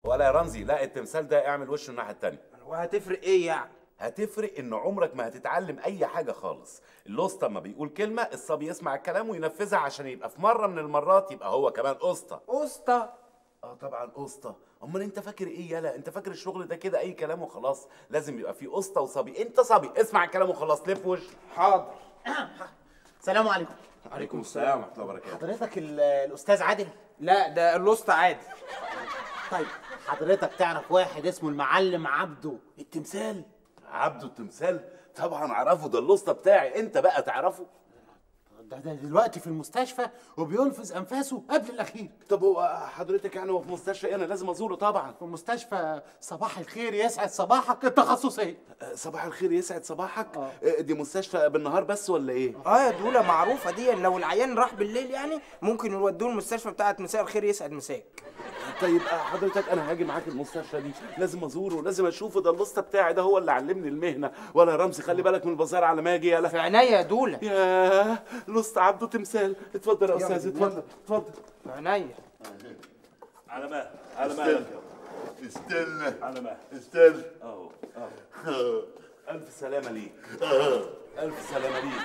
ولا يا رمزي لا التمثال ده اعمل وشه الناحيه التانيه وهتفرق ايه يعني هتفرق ان عمرك ما هتتعلم اي حاجه خالص الاسطى اما بيقول كلمه الصبي يسمع الكلام وينفذها عشان يبقى في مره من المرات يبقى هو كمان اسطى اسطى اه طبعا اسطى امال انت فاكر ايه يالا انت فاكر الشغل ده كده اي كلام وخلاص لازم يبقى فيه اسطى وصبي انت صبي اسمع الكلام وخلاص لف وش حاضر السلام عليكم عليكم السلام ورحمه الله وبركاته حضرتك ال- الاستاذ عادل لا ده الاسطى عادي طيب حضرتك تعرف واحد اسمه المعلم عبده التمثال عبده التمثال طبعا اعرفه ده الاسطى بتاعي انت بقى تعرفه ده, ده دلوقتي في المستشفى وبينفذ انفاسه قبل الاخير طب هو حضرتك يعني هو في مستشفى انا لازم ازوره طبعا في مستشفى صباح الخير يسعد صباحك التخصصيه آه، صباح الخير يسعد صباحك آه، دي مستشفى بالنهار بس ولا ايه اه يا دوله معروفه دي لو العيان راح بالليل يعني ممكن يودوه المستشفى بتاعت مساء الخير يسعد مساك طيب آه، حضرتك انا هاجي معاك المستشفى دي لازم ازوره لازم اشوفه ده الاسطى بتاعي ده هو اللي علمني المهنه ولا يا رمزي خلي بالك من البازار على ما اجي يالا في عينيا يا دوله ياه الاسطى عبده تمثال اتفضل يا استاذ اتفضل اتفضل في عينيا على ما على مالك استنى على ما استنى اهو اهو الف سلامه ليك الف سلامه ليك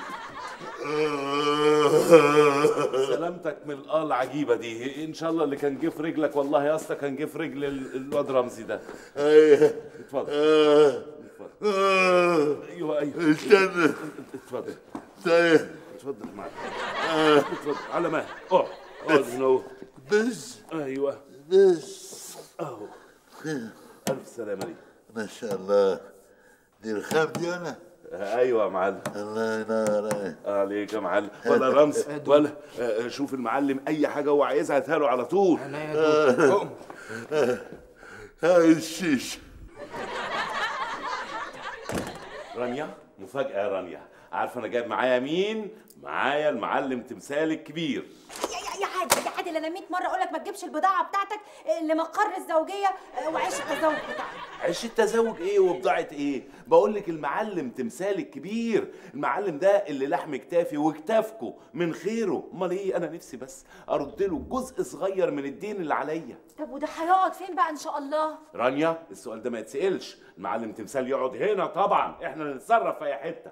سلامتك من الآه العجيبة دي إن شاء الله اللي كان جه في رجلك والله يا اسطى كان جه في رجل ال- الواد رمزي ده ايه اتفضل آه. اتفضل آه. ايوه ايوه استنى اتفضل طيب اتفضل معاك اتفضل على ما اقعد اقعد هنا اهو بس ايوه بس اهو الف سلامة ليك ما شاء الله دي الخام دي انا ايوه يا معلم الله ينور عليك عليك يا معلم ولا رمز ولا آه، شوف المعلم اي حاجه هو عايزها هاتها له على طول عينيا يا دوله هاي الشيش رانيا مفاجاه يا رانيا عارفه انا جايب معايا مين معايا المعلم تمثال الكبير يا يا يا عادل يا عادل انا 100 مره اقول لك ما تجيبش البضاعه بتاعتك لمقر الزوجيه آه، وعيش التزوج بتاعك عيش التزوج ايه وبضاعه ايه بقول لك المعلم تمثال الكبير المعلم ده اللي لحم كتافي وكتافكو من خيره امال ايه انا نفسي بس ارد له جزء صغير من الدين اللي عليا طب وده هيقعد فين بقى ان شاء الله رانيا السؤال ده ما يتسالش المعلم تمثال يقعد هنا طبعا احنا اللي نتصرف في اي حته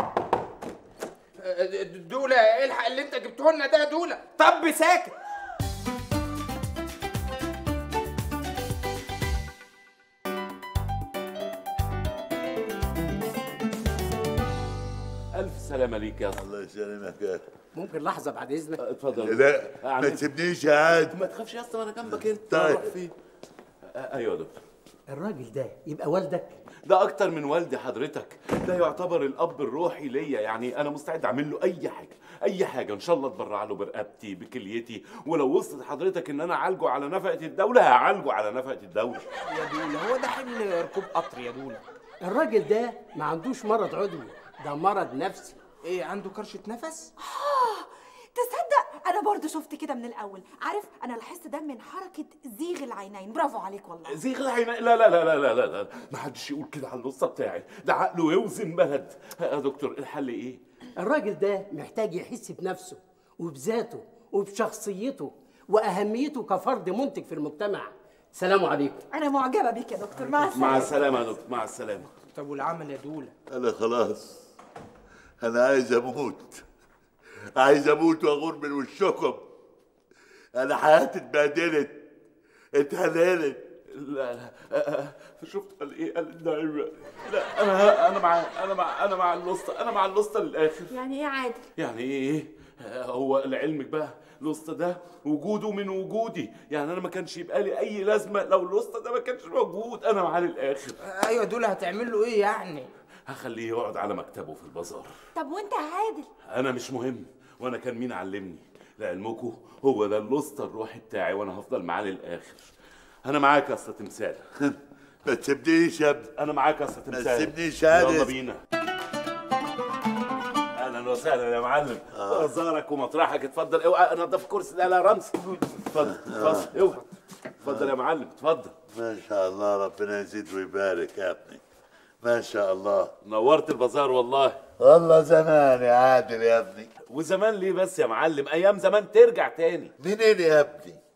دوله الحق اللي انت جبته لنا ده يا دوله طب ساكت الف سلامه ليك يا اسطى الله يسلمك يا أخي. ممكن لحظه بعد اذنك اتفضل لا ما يعني تسيبنيش يا عاد ما تخافش يا اسطى انا جنبك انت طيب. اروح فين آه، ايوه يا دكتور الراجل ده يبقى والدك ده اكتر من والدي حضرتك ده يعتبر الاب الروحي ليا يعني انا مستعد اعمل له اي حاجه اي حاجه ان شاء الله اتبرع له برقبتي بكليتي ولو وصلت حضرتك ان انا اعالجه على نفقه الدوله هعالجه على نفقه الدوله يا دوله هو ده حمل ركوب قطر يا دوله الراجل ده ما عندوش مرض عضوي ده مرض نفسي ايه عنده كرشه نفس تصدق انا برضو شفت كده من الاول عارف انا لاحظت ده من حركه زيغ العينين برافو عليك والله زيغ العين لا لا لا لا لا لا, لا. ما حدش يقول كده على القصه بتاعي ده عقله يوزن بلد يا دكتور الحل ايه الراجل ده محتاج يحس بنفسه وبذاته وبشخصيته واهميته كفرد منتج في المجتمع سلام عليكم انا معجبه بيك يا دكتور مع مع السلامه السلامه يا دكتور مع السلامه طب والعمل يا دوله انا خلاص انا عايز اموت عايز اموت واغور من وشكم انا حياتي اتبهدلت اتهللت لا لا آه، آه، شفت قال ايه قال النعيم لا انا انا مع انا مع انا مع الوسطى انا مع الوسطى للاخر يعني ايه عادل يعني ايه آه، هو لعلمك بقى الوسطى ده وجوده من وجودي يعني انا ما كانش يبقى لي اي لازمه لو الوسطى ده ما كانش موجود انا معاه للاخر ايوه دوله هتعمل له ايه يعني هخليه يقعد على مكتبه في البازار طب وانت يا عادل انا مش مهم وانا كان مين علمني لعلمكم هو ده الوسطى الروحي بتاعي وانا هفضل معاه للاخر انا معاك يا اسطى تمثال ما تسيبنيش يا ابني انا معاك يا اسطى تمثال تسيبنيش عادل. يلا بينا اهلا وسهلا يا معلم بازارك ومطرحك اتفضل اوعى نضف الكرسي لا لا رمز اتفضل اتفضل اوعى اتفضل يا معلم اتفضل ما شاء الله ربنا يزيد ويبارك يا ابني ما شاء الله نورت البازار والله والله زمان يا عادل يا ابني وزمان ليه بس يا معلم ايام زمان ترجع تاني منين يا ابني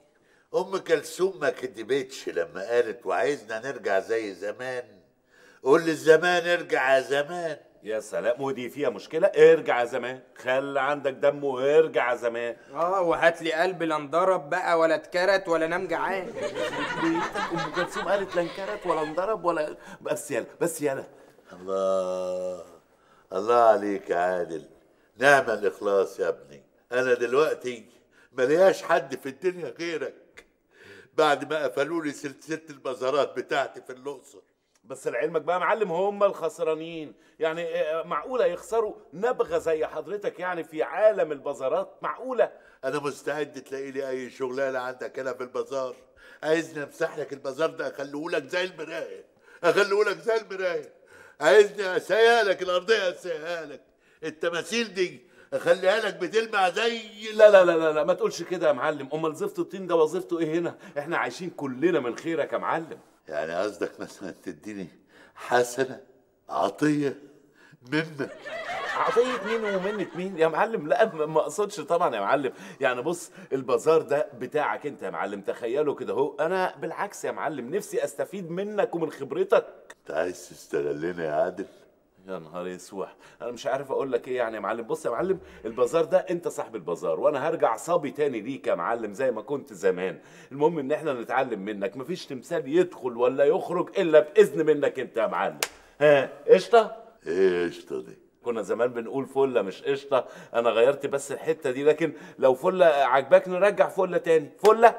ام كلثوم ما كدبتش لما قالت وعايزنا نرجع زي زمان قول للزمان ارجع يا زمان يا سلام ودي فيها مشكله ارجع زمان خلي عندك دم وارجع زمان اه وهات لي قلب لا انضرب بقى ولا اتكرت ولا نام جعان ام كلثوم قالت لا انكرت ولا انضرب ولا بس يلا بس يلا الله الله عليك يا عادل نعم الاخلاص يا ابني انا دلوقتي ملياش حد في الدنيا غيرك بعد ما قفلوا لي سلسله البازارات بتاعتي في الاقصر بس لعلمك بقى يا معلم هم الخسرانين يعني آه، معقوله يخسروا نبغه زي حضرتك يعني في عالم البازارات معقوله انا مستعد تلاقي لي اي شغلانه عندك هنا في البازار عايزني امسح لك البازار ده اخليه لك زي المرايه اخليه لك زي المرايه عايزني اسيها لك الارضيه اسيها لك التماثيل دي اخليها لك بتلمع زي لا لا لا لا, لا ما تقولش كده يا معلم امال زفت الطين ده وظيفته ايه هنا احنا عايشين كلنا من خيرك يا معلم يعني قصدك مثلا تديني حسنه عطيه منك عطية مين ومنة مين يا معلم لا ما ما اقصدش طبعا يا معلم يعني بص البازار ده بتاعك انت يا معلم تخيله كده اهو انا بالعكس يا معلم نفسي استفيد منك ومن خبرتك انت عايز تستغلني يا عادل يا نهار يسوح انا مش عارف اقول لك ايه يعني يا معلم بص يا معلم البازار ده انت صاحب البازار وانا هرجع صبي تاني ليك يا معلم زي ما كنت زمان المهم ان احنا نتعلم منك مفيش تمثال يدخل ولا يخرج الا باذن منك انت يا معلم ها قشطه ايه قشطه دي كنا زمان بنقول فله مش قشطه انا غيرت بس الحته دي لكن لو فله عجباك نرجع فله تاني فله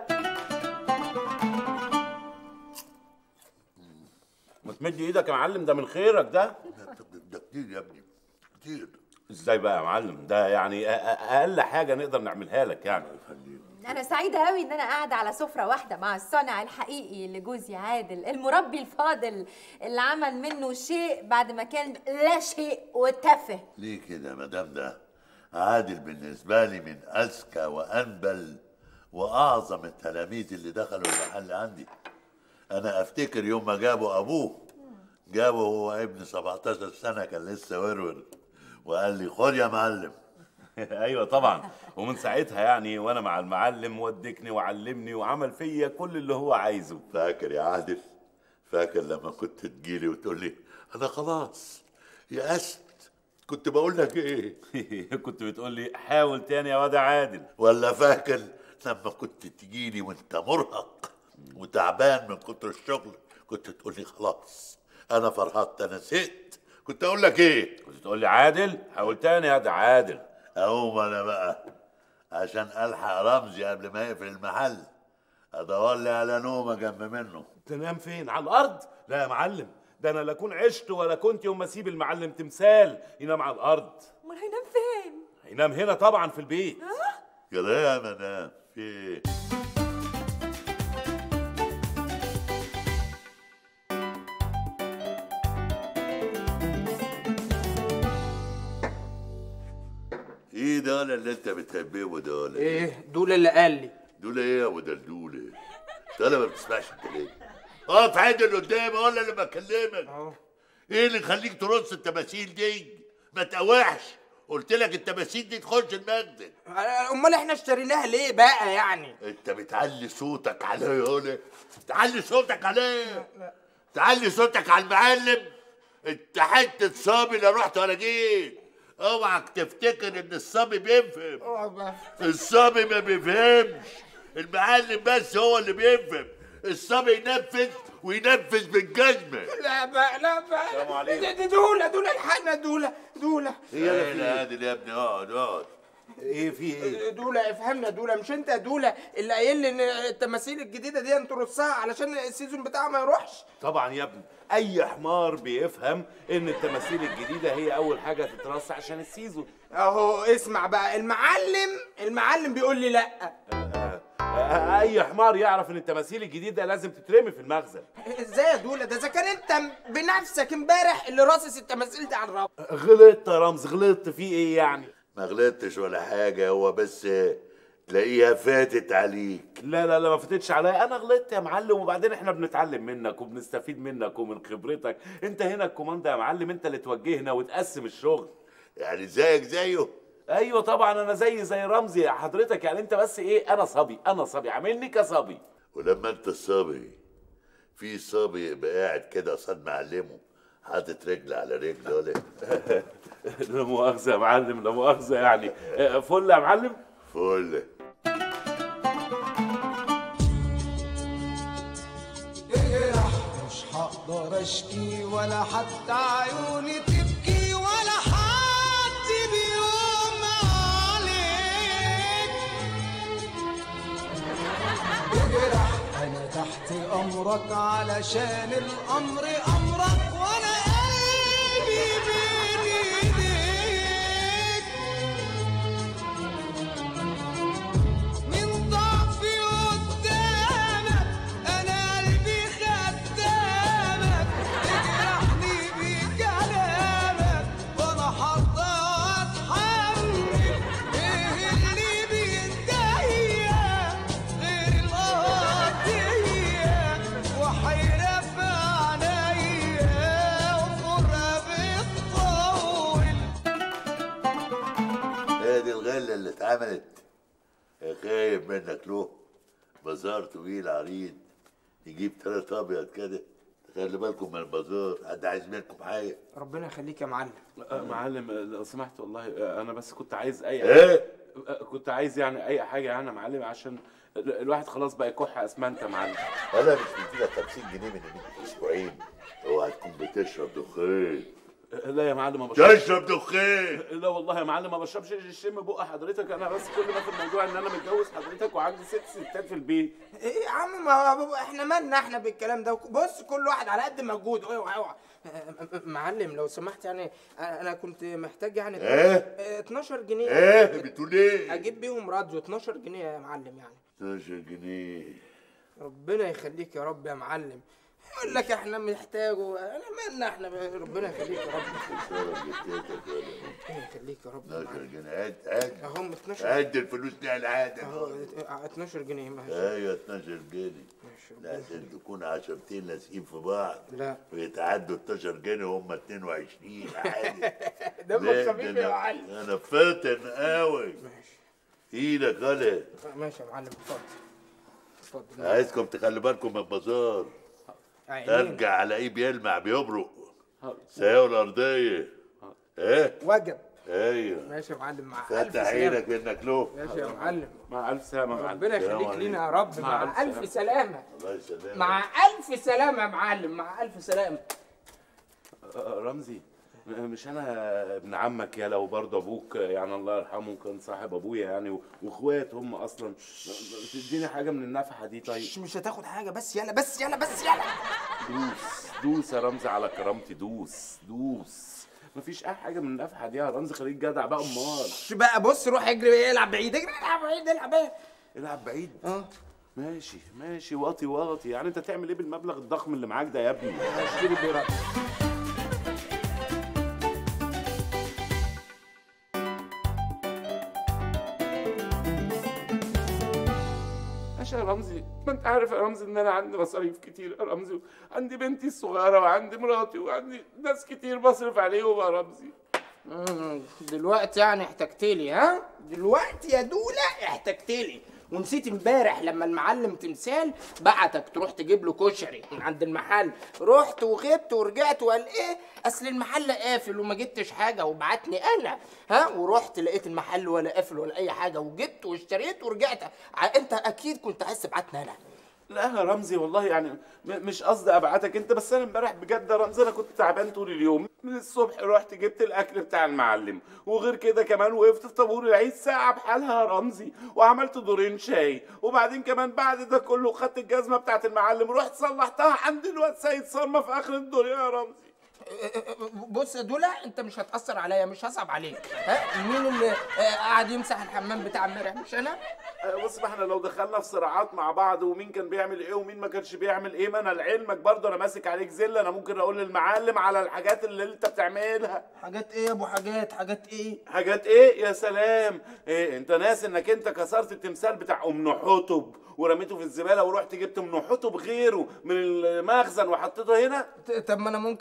ما تمد ايدك يا معلم ده من خيرك ده ده كتير يا ابني كتير ازاي بقى يا معلم ده يعني أ- أ- اقل حاجه نقدر نعملها لك يعني أنا سعيدة قوي إن أنا قاعدة على سفرة واحدة مع الصانع الحقيقي لجوزي عادل المربي الفاضل اللي عمل منه شيء بعد ما كان لا شيء وتافه ليه كده يا مدام ده عادل بالنسبة لي من أذكى وأنبل وأعظم التلاميذ اللي دخلوا المحل عندي أنا أفتكر يوم ما جابوا أبوه جابه هو ابن 17 سنة كان لسه ورور وقال لي خد يا معلم ايوه طبعا ومن ساعتها يعني وانا مع المعلم ودكني وعلمني وعمل فيا كل اللي هو عايزه فاكر يا عادل فاكر لما كنت تجيلي وتقول لي أنا خلاص يأست كنت بقول لك إيه كنت بتقول لي حاول تاني يا واد عادل ولا فاكر لما كنت تجيلي وانت مرهق وتعبان من كتر الشغل كنت تقول لي خلاص انا فرهطت انا زهقت كنت اقول لك ايه كنت تقول لي عادل حاول تاني يا ده عادل اقوم انا بقى عشان الحق رمزي قبل ما يقفل المحل ادور لي على نومه جنب منه تنام فين على الارض لا يا معلم ده انا لا اكون عشت ولا كنت يوم ما اسيب المعلم تمثال ينام على الارض امال هينام فين هينام هنا طبعا في البيت يا لا يا منام في ايه ايه دول اللي انت بتهببه دول ايه دول اللي قال لي دول ايه يا ابو دلدول دول ما بتسمعش الكلام اقف عدل قدامي ولا اللي بكلمك اهو ايه اللي يخليك ترص التماثيل دي ما تقاوحش قلت لك التماثيل دي تخش المخزن امال احنا اشتريناها ليه بقى يعني انت بتعلي صوتك عليه هنا تعلي صوتك عليه تعلي صوتك على المعلم انت حته صبي لا رحت ولا جيت اوعك تفتكر ان الصبي بيفهم اقعد بقى. الصبي ما بيفهمش المعلم بس هو اللي بيفهم الصبي ينفذ وينفذ بالجزمه لا بقى لا بقى السلام عليكم. دي- دي دولة دولة الحقنا دولة دولة ايه لا هادي يا ابني اقعد اقعد ايه في ايه دولة افهمنا دولة مش انت يا دولة اللي قايل لي ان التماثيل الجديدة دي انت رصها علشان السيزون بتاعها ما يروحش طبعا يا ابني اي حمار بيفهم ان التماثيل الجديده هي اول حاجه تترص عشان السيزون اهو اسمع بقى المعلم المعلم بيقول لي لا آه، اي حمار يعرف ان التماثيل الجديده لازم تترمي في المخزن ازاي يا دولة ده اذا كان انت بنفسك امبارح اللي راصص التماثيل دي على الرف غلطت يا رمز غلطت في ايه يعني ما غلطتش ولا حاجه هو بس تلاقيها فاتت عليك لا لا لا ما فاتتش عليا انا غلطت يا معلم وبعدين احنا بنتعلم منك وبنستفيد منك ومن خبرتك انت هنا الكوماندا يا معلم انت اللي توجهنا وتقسم الشغل يعني زيك زيه ايوه طبعا انا زي زي رمزي يا حضرتك يعني انت بس ايه انا صبي انا صبي عاملني كصبي ولما انت الصبي في صبي يبقى قاعد كده قصاد معلمه حاطط رجل على رجل ولا لا مؤاخذه يا معلم لا مؤاخذه يعني آه، فل يا معلم فل مش هقدر اشكي ولا حتى عيوني تبكي ولا حد بيوم عليك اجرح انا تحت امرك علشان الامر امرك وانا قلبي بين ايديك من ضعفي قدامك انا قلبي خدامك تجرحني بكلامك وانا حاطه اتحمل ايه اللي بيديا غير القضيه وحيره في عينيا وفرقه بتطول هي دي الغله اللي اتعملت يا خايف منك له بازار طويل عريض يجيب تلات ابيض كده خلي بالكم من البازار حد عايز منكم حاجه ربنا يخليك يا معلم آه، معلم آه، لو سمحت والله آه، انا بس كنت عايز اي ايه آه، كنت عايز يعني اي حاجه يعني يا معلم عشان ال- الواحد خلاص بقى يكح اسمنت يا معلم انا مش مديلك 50 جنيه من من اسبوعين اوعى تكون بتشرب دخان آه، لا يا معلم ما بشربش تشرب دخان لا والله يا معلم ما بشربش الشم بق حضرتك انا بس كل ما في الموضوع ان انا متجوز حضرتك وعندي ست ستات في البيت ايه يا عم ما هو احنا مالنا احنا بالكلام ده بص كل واحد على قد مجهوده اوعى اوعى آه، معلم لو سمحت يعني انا كنت محتاج يعني إيه؟ آه، 12 جنيه ايه بتقول ايه اجيب بيهم راديو 12 جنيه يا معلم يعني 12 جنيه ربنا يخليك يا رب يا معلم يقول لك احنا محتاجه انا مالنا احنا ب- ربنا يخليك يا رب صرف جدتك ولا ربنا يخليك يا رب يا 12 معلم جنيه عد عد اهم 12 عد الفلوس دي على العاده اهو اه، 12 جنيه ماشي ايوه 12 جنيه ماشي لا عشان تكون عشرتين لازقين في بعض لا ويتعدوا 12 جنيه هم 22 عادي دمك لا، خفيف ده يا انا معلم انا فاتن قوي ماشي ايدك غلط ماشي يا معلم اتفضل اتفضل عايزكم تخلي بالكم من البازار عينين ارجع على ايه بيلمع بيبرق سياوي الارضيه ايه وجب ايوه ماشي يا معلم مع الف فتح سلامه عينك منك له ماشي يا معلم مع الف سلامه يا معلم ربنا السلام يخليك عليكم. لينا يا رب مع مع ألف الف سلامه الله يسلمك مع الف سلامه يا معلم مع الف سلامه آه، رمزي مش انا ابن عمك يا لو برضه ابوك يعني الله يرحمه كان صاحب ابويا يعني و- واخوات هم اصلا تديني حاجه من النفحه دي طيب مش مش هتاخد حاجه بس يلا بس يلا بس يلا دوس دوس يا رمزي على كرامتي دوس دوس مفيش اي حاجه من النفحه دي يا رمزي خليك جدع بقى امال شو بقى بص روح اجري العب بعيد اجري العب بعيد العب بعيد العب بعيد اه ماشي ماشي واطي واطي يعني انت تعمل ايه بالمبلغ الضخم اللي معاك ده يا ابني اشتري بيرات ماشي يا رمزي ما انت عارف يا رمزي ان انا عندي مصاريف كتير يا رمزي عندي بنتي الصغيره وعندي مراتي وعندي ناس كتير بصرف عليهم يا رمزي مم، دلوقتي يعني احتجتلي ها دلوقتي يا دولة احتجتلي ونسيت امبارح لما المعلم تمثال بعتك تروح تجيب له كشري من عند المحل رحت وغبت ورجعت وقال ايه اصل المحل قافل وما جبتش حاجه وبعتني انا ها ورحت لقيت المحل ولا قافل ولا اي حاجه وجبت واشتريت ورجعت ع- انت اكيد كنت عايز تبعتني انا لا يا رمزي والله يعني م- مش قصدي ابعتك انت بس انا امبارح بجد يا رمزي انا كنت تعبان طول اليوم من الصبح رحت جبت الاكل بتاع المعلم وغير كده كمان وقفت في طابور العيد ساعه بحالها يا رمزي وعملت دورين شاي وبعدين كمان بعد ده كله خدت الجزمه بتاعت المعلم رحت صلحتها عند الواد سيد صرمه في اخر الدور يا رمزي بص يا دولة انت مش هتأثر عليا مش هصعب عليك ها مين اللي آه، قاعد يمسح الحمام بتاع امبارح مش انا آه، بص ما احنا لو دخلنا في صراعات مع بعض ومين كان بيعمل ايه ومين ما كانش بيعمل ايه ما انا لعلمك برضه انا ماسك عليك زله انا ممكن اقول للمعلم على الحاجات اللي انت بتعملها حاجات ايه يا ابو حاجات حاجات ايه حاجات ايه يا سلام إيه انت ناس انك انت كسرت التمثال بتاع ام نحتب ورميته في الزباله ورحت جبت ام نحتب غيره من المخزن وحطيته هنا ت- طب ما انا ممكن اروح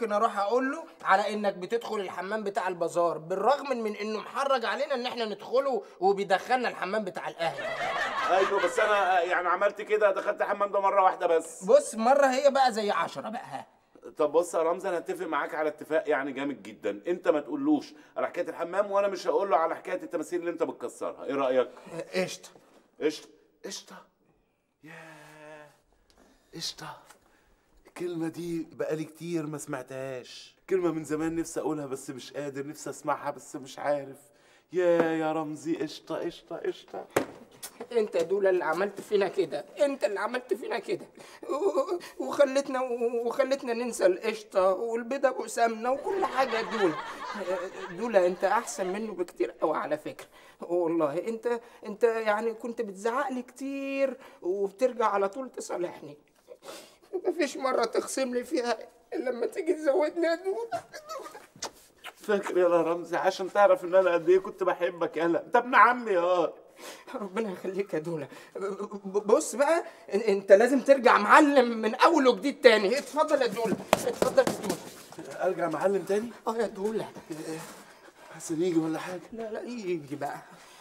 اقول له على انك بتدخل الحمام بتاع البازار بالرغم من انه محرج علينا ان احنا ندخله وبيدخلنا الحمام بتاع الاهل ايوه بس انا يعني عملت كده دخلت الحمام ده مره واحده بس بص مره هي بقى زي عشرة بقى ها طب بص يا رمزي انا اتفق معاك على اتفاق يعني جامد جدا انت ما تقولوش على حكايه الحمام وانا مش هقول له على حكايه التماثيل اللي انت بتكسرها ايه رايك قشطه قشطه قشطه ياه قشطه الكلمة دي بقالي كتير ما سمعتهاش كلمة من زمان نفسي أقولها بس مش قادر نفسي أسمعها بس مش عارف يا يا رمزي قشطة قشطة قشطة انت يا دولا اللي عملت فينا كده انت اللي عملت فينا كده و- وخلتنا وخلتنا ننسى القشطه والبيضه بقسامنا وكل حاجه يا دولا دولا انت احسن منه بكتير قوي على فكره والله انت انت يعني كنت بتزعق لي كتير وبترجع على طول تصالحني مفيش مره تخصم لي فيها الا لما تيجي تزودني يا دولا فاكر يا رمزي عشان تعرف إن أنا قد إيه كنت بحبك يالا أنت ابن عمي يا ربنا يخليك يا دولا ب- بص بقى ان- انت لازم ترجع معلم من اول وجديد تاني اتفضل يا دولا اتفضل يا دولا أرجع معلم تاني اه يا دولا حسن يجي ولا حاجة لا لا يجي بقى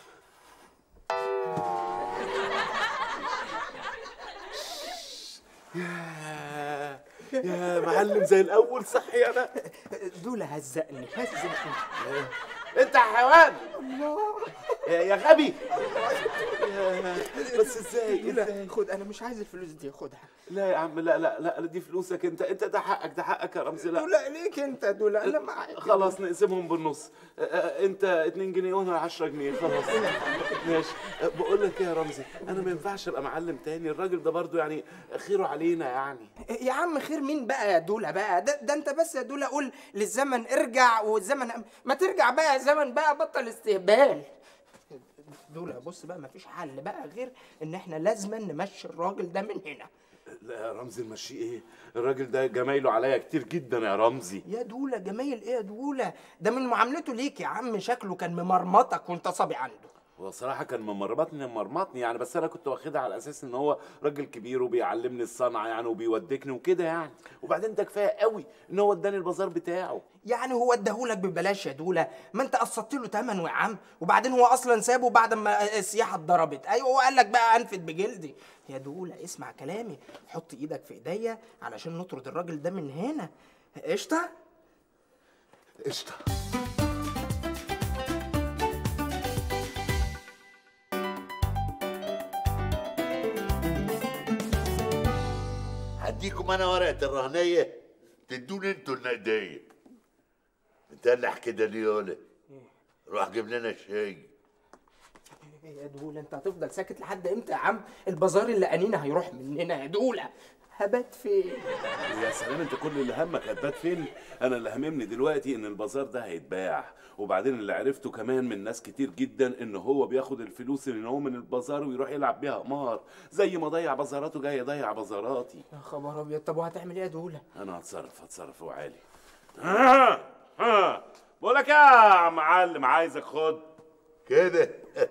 يا يا معلم زي الأول صحي أنا دولا هزقني هزقني أنت يا حيوان يا يا غبي يا- بس ازاي دولا ازاي خد انا مش عايز الفلوس دي خدها لا يا عم لا لا لا دي فلوسك انت انت ده حقك ده حقك يا رمزي لا دولا ليك انت يا دولا انا معاك خلاص نقسمهم بالنص آه، آه، انت 2 جنيه وانا 10 جنيه خلاص ماشي آه، بقول لك ايه يا رمزي انا ما ينفعش ابقى معلم تاني الراجل ده برضو يعني خيره علينا يعني يا عم خير مين بقى يا دولا بقى ده, ده انت بس يا دولا قول للزمن ارجع والزمن ما ترجع بقى يا زمن بقى بطل استهبال دولا بص بقى مفيش حل بقى غير ان احنا لازما نمشي الراجل ده من هنا لا يا رمزي نمشيه ايه الراجل ده جمايله عليا كتير جدا يا رمزي يا دولا جمايل ايه يا دولا ده من معاملته ليك يا عم شكله كان ممرمطك وانت صبي عنده هو صراحة كان ممرمطني ممرمطني يعني بس أنا كنت واخدها على أساس إن هو راجل كبير وبيعلمني الصنعة يعني وبيودكني وكده يعني وبعدين ده كفاية قوي إن هو اداني البازار بتاعه يعني هو اداهولك ببلاش يا دولا ما انت قسطت له ثمنه يا عم وبعدين هو اصلا سابه بعد ما السياحه اتضربت ايوه هو قال لك بقى انفد بجلدي يا دولا اسمع كلامي حط ايدك في ايديا علشان نطرد الراجل ده من هنا قشطه قشطة هديكم انا ورقه الرهنيه تدوني انتوا النقديه متنح كده ليه ولا روح جيب لنا شاي يا دولا انت هتفضل ساكت لحد امتى يا عم البازار اللي انينا هيروح مننا يا دولا هبات فين يا سلام انت كل اللي همك هتبات فين انا اللي هممني دلوقتي ان البازار ده هيتباع وبعدين اللي عرفته كمان من ناس كتير جدا ان هو بياخد الفلوس اللي هو من البازار ويروح يلعب بيها قمار زي ما ضيع بازاراته جاي يضيع بازاراتي يا خبر ابيض طب وهتعمل ايه يا دولا انا هتصرف هتصرف وعالي ها ها بقول لك يا معلم عايزك خد كده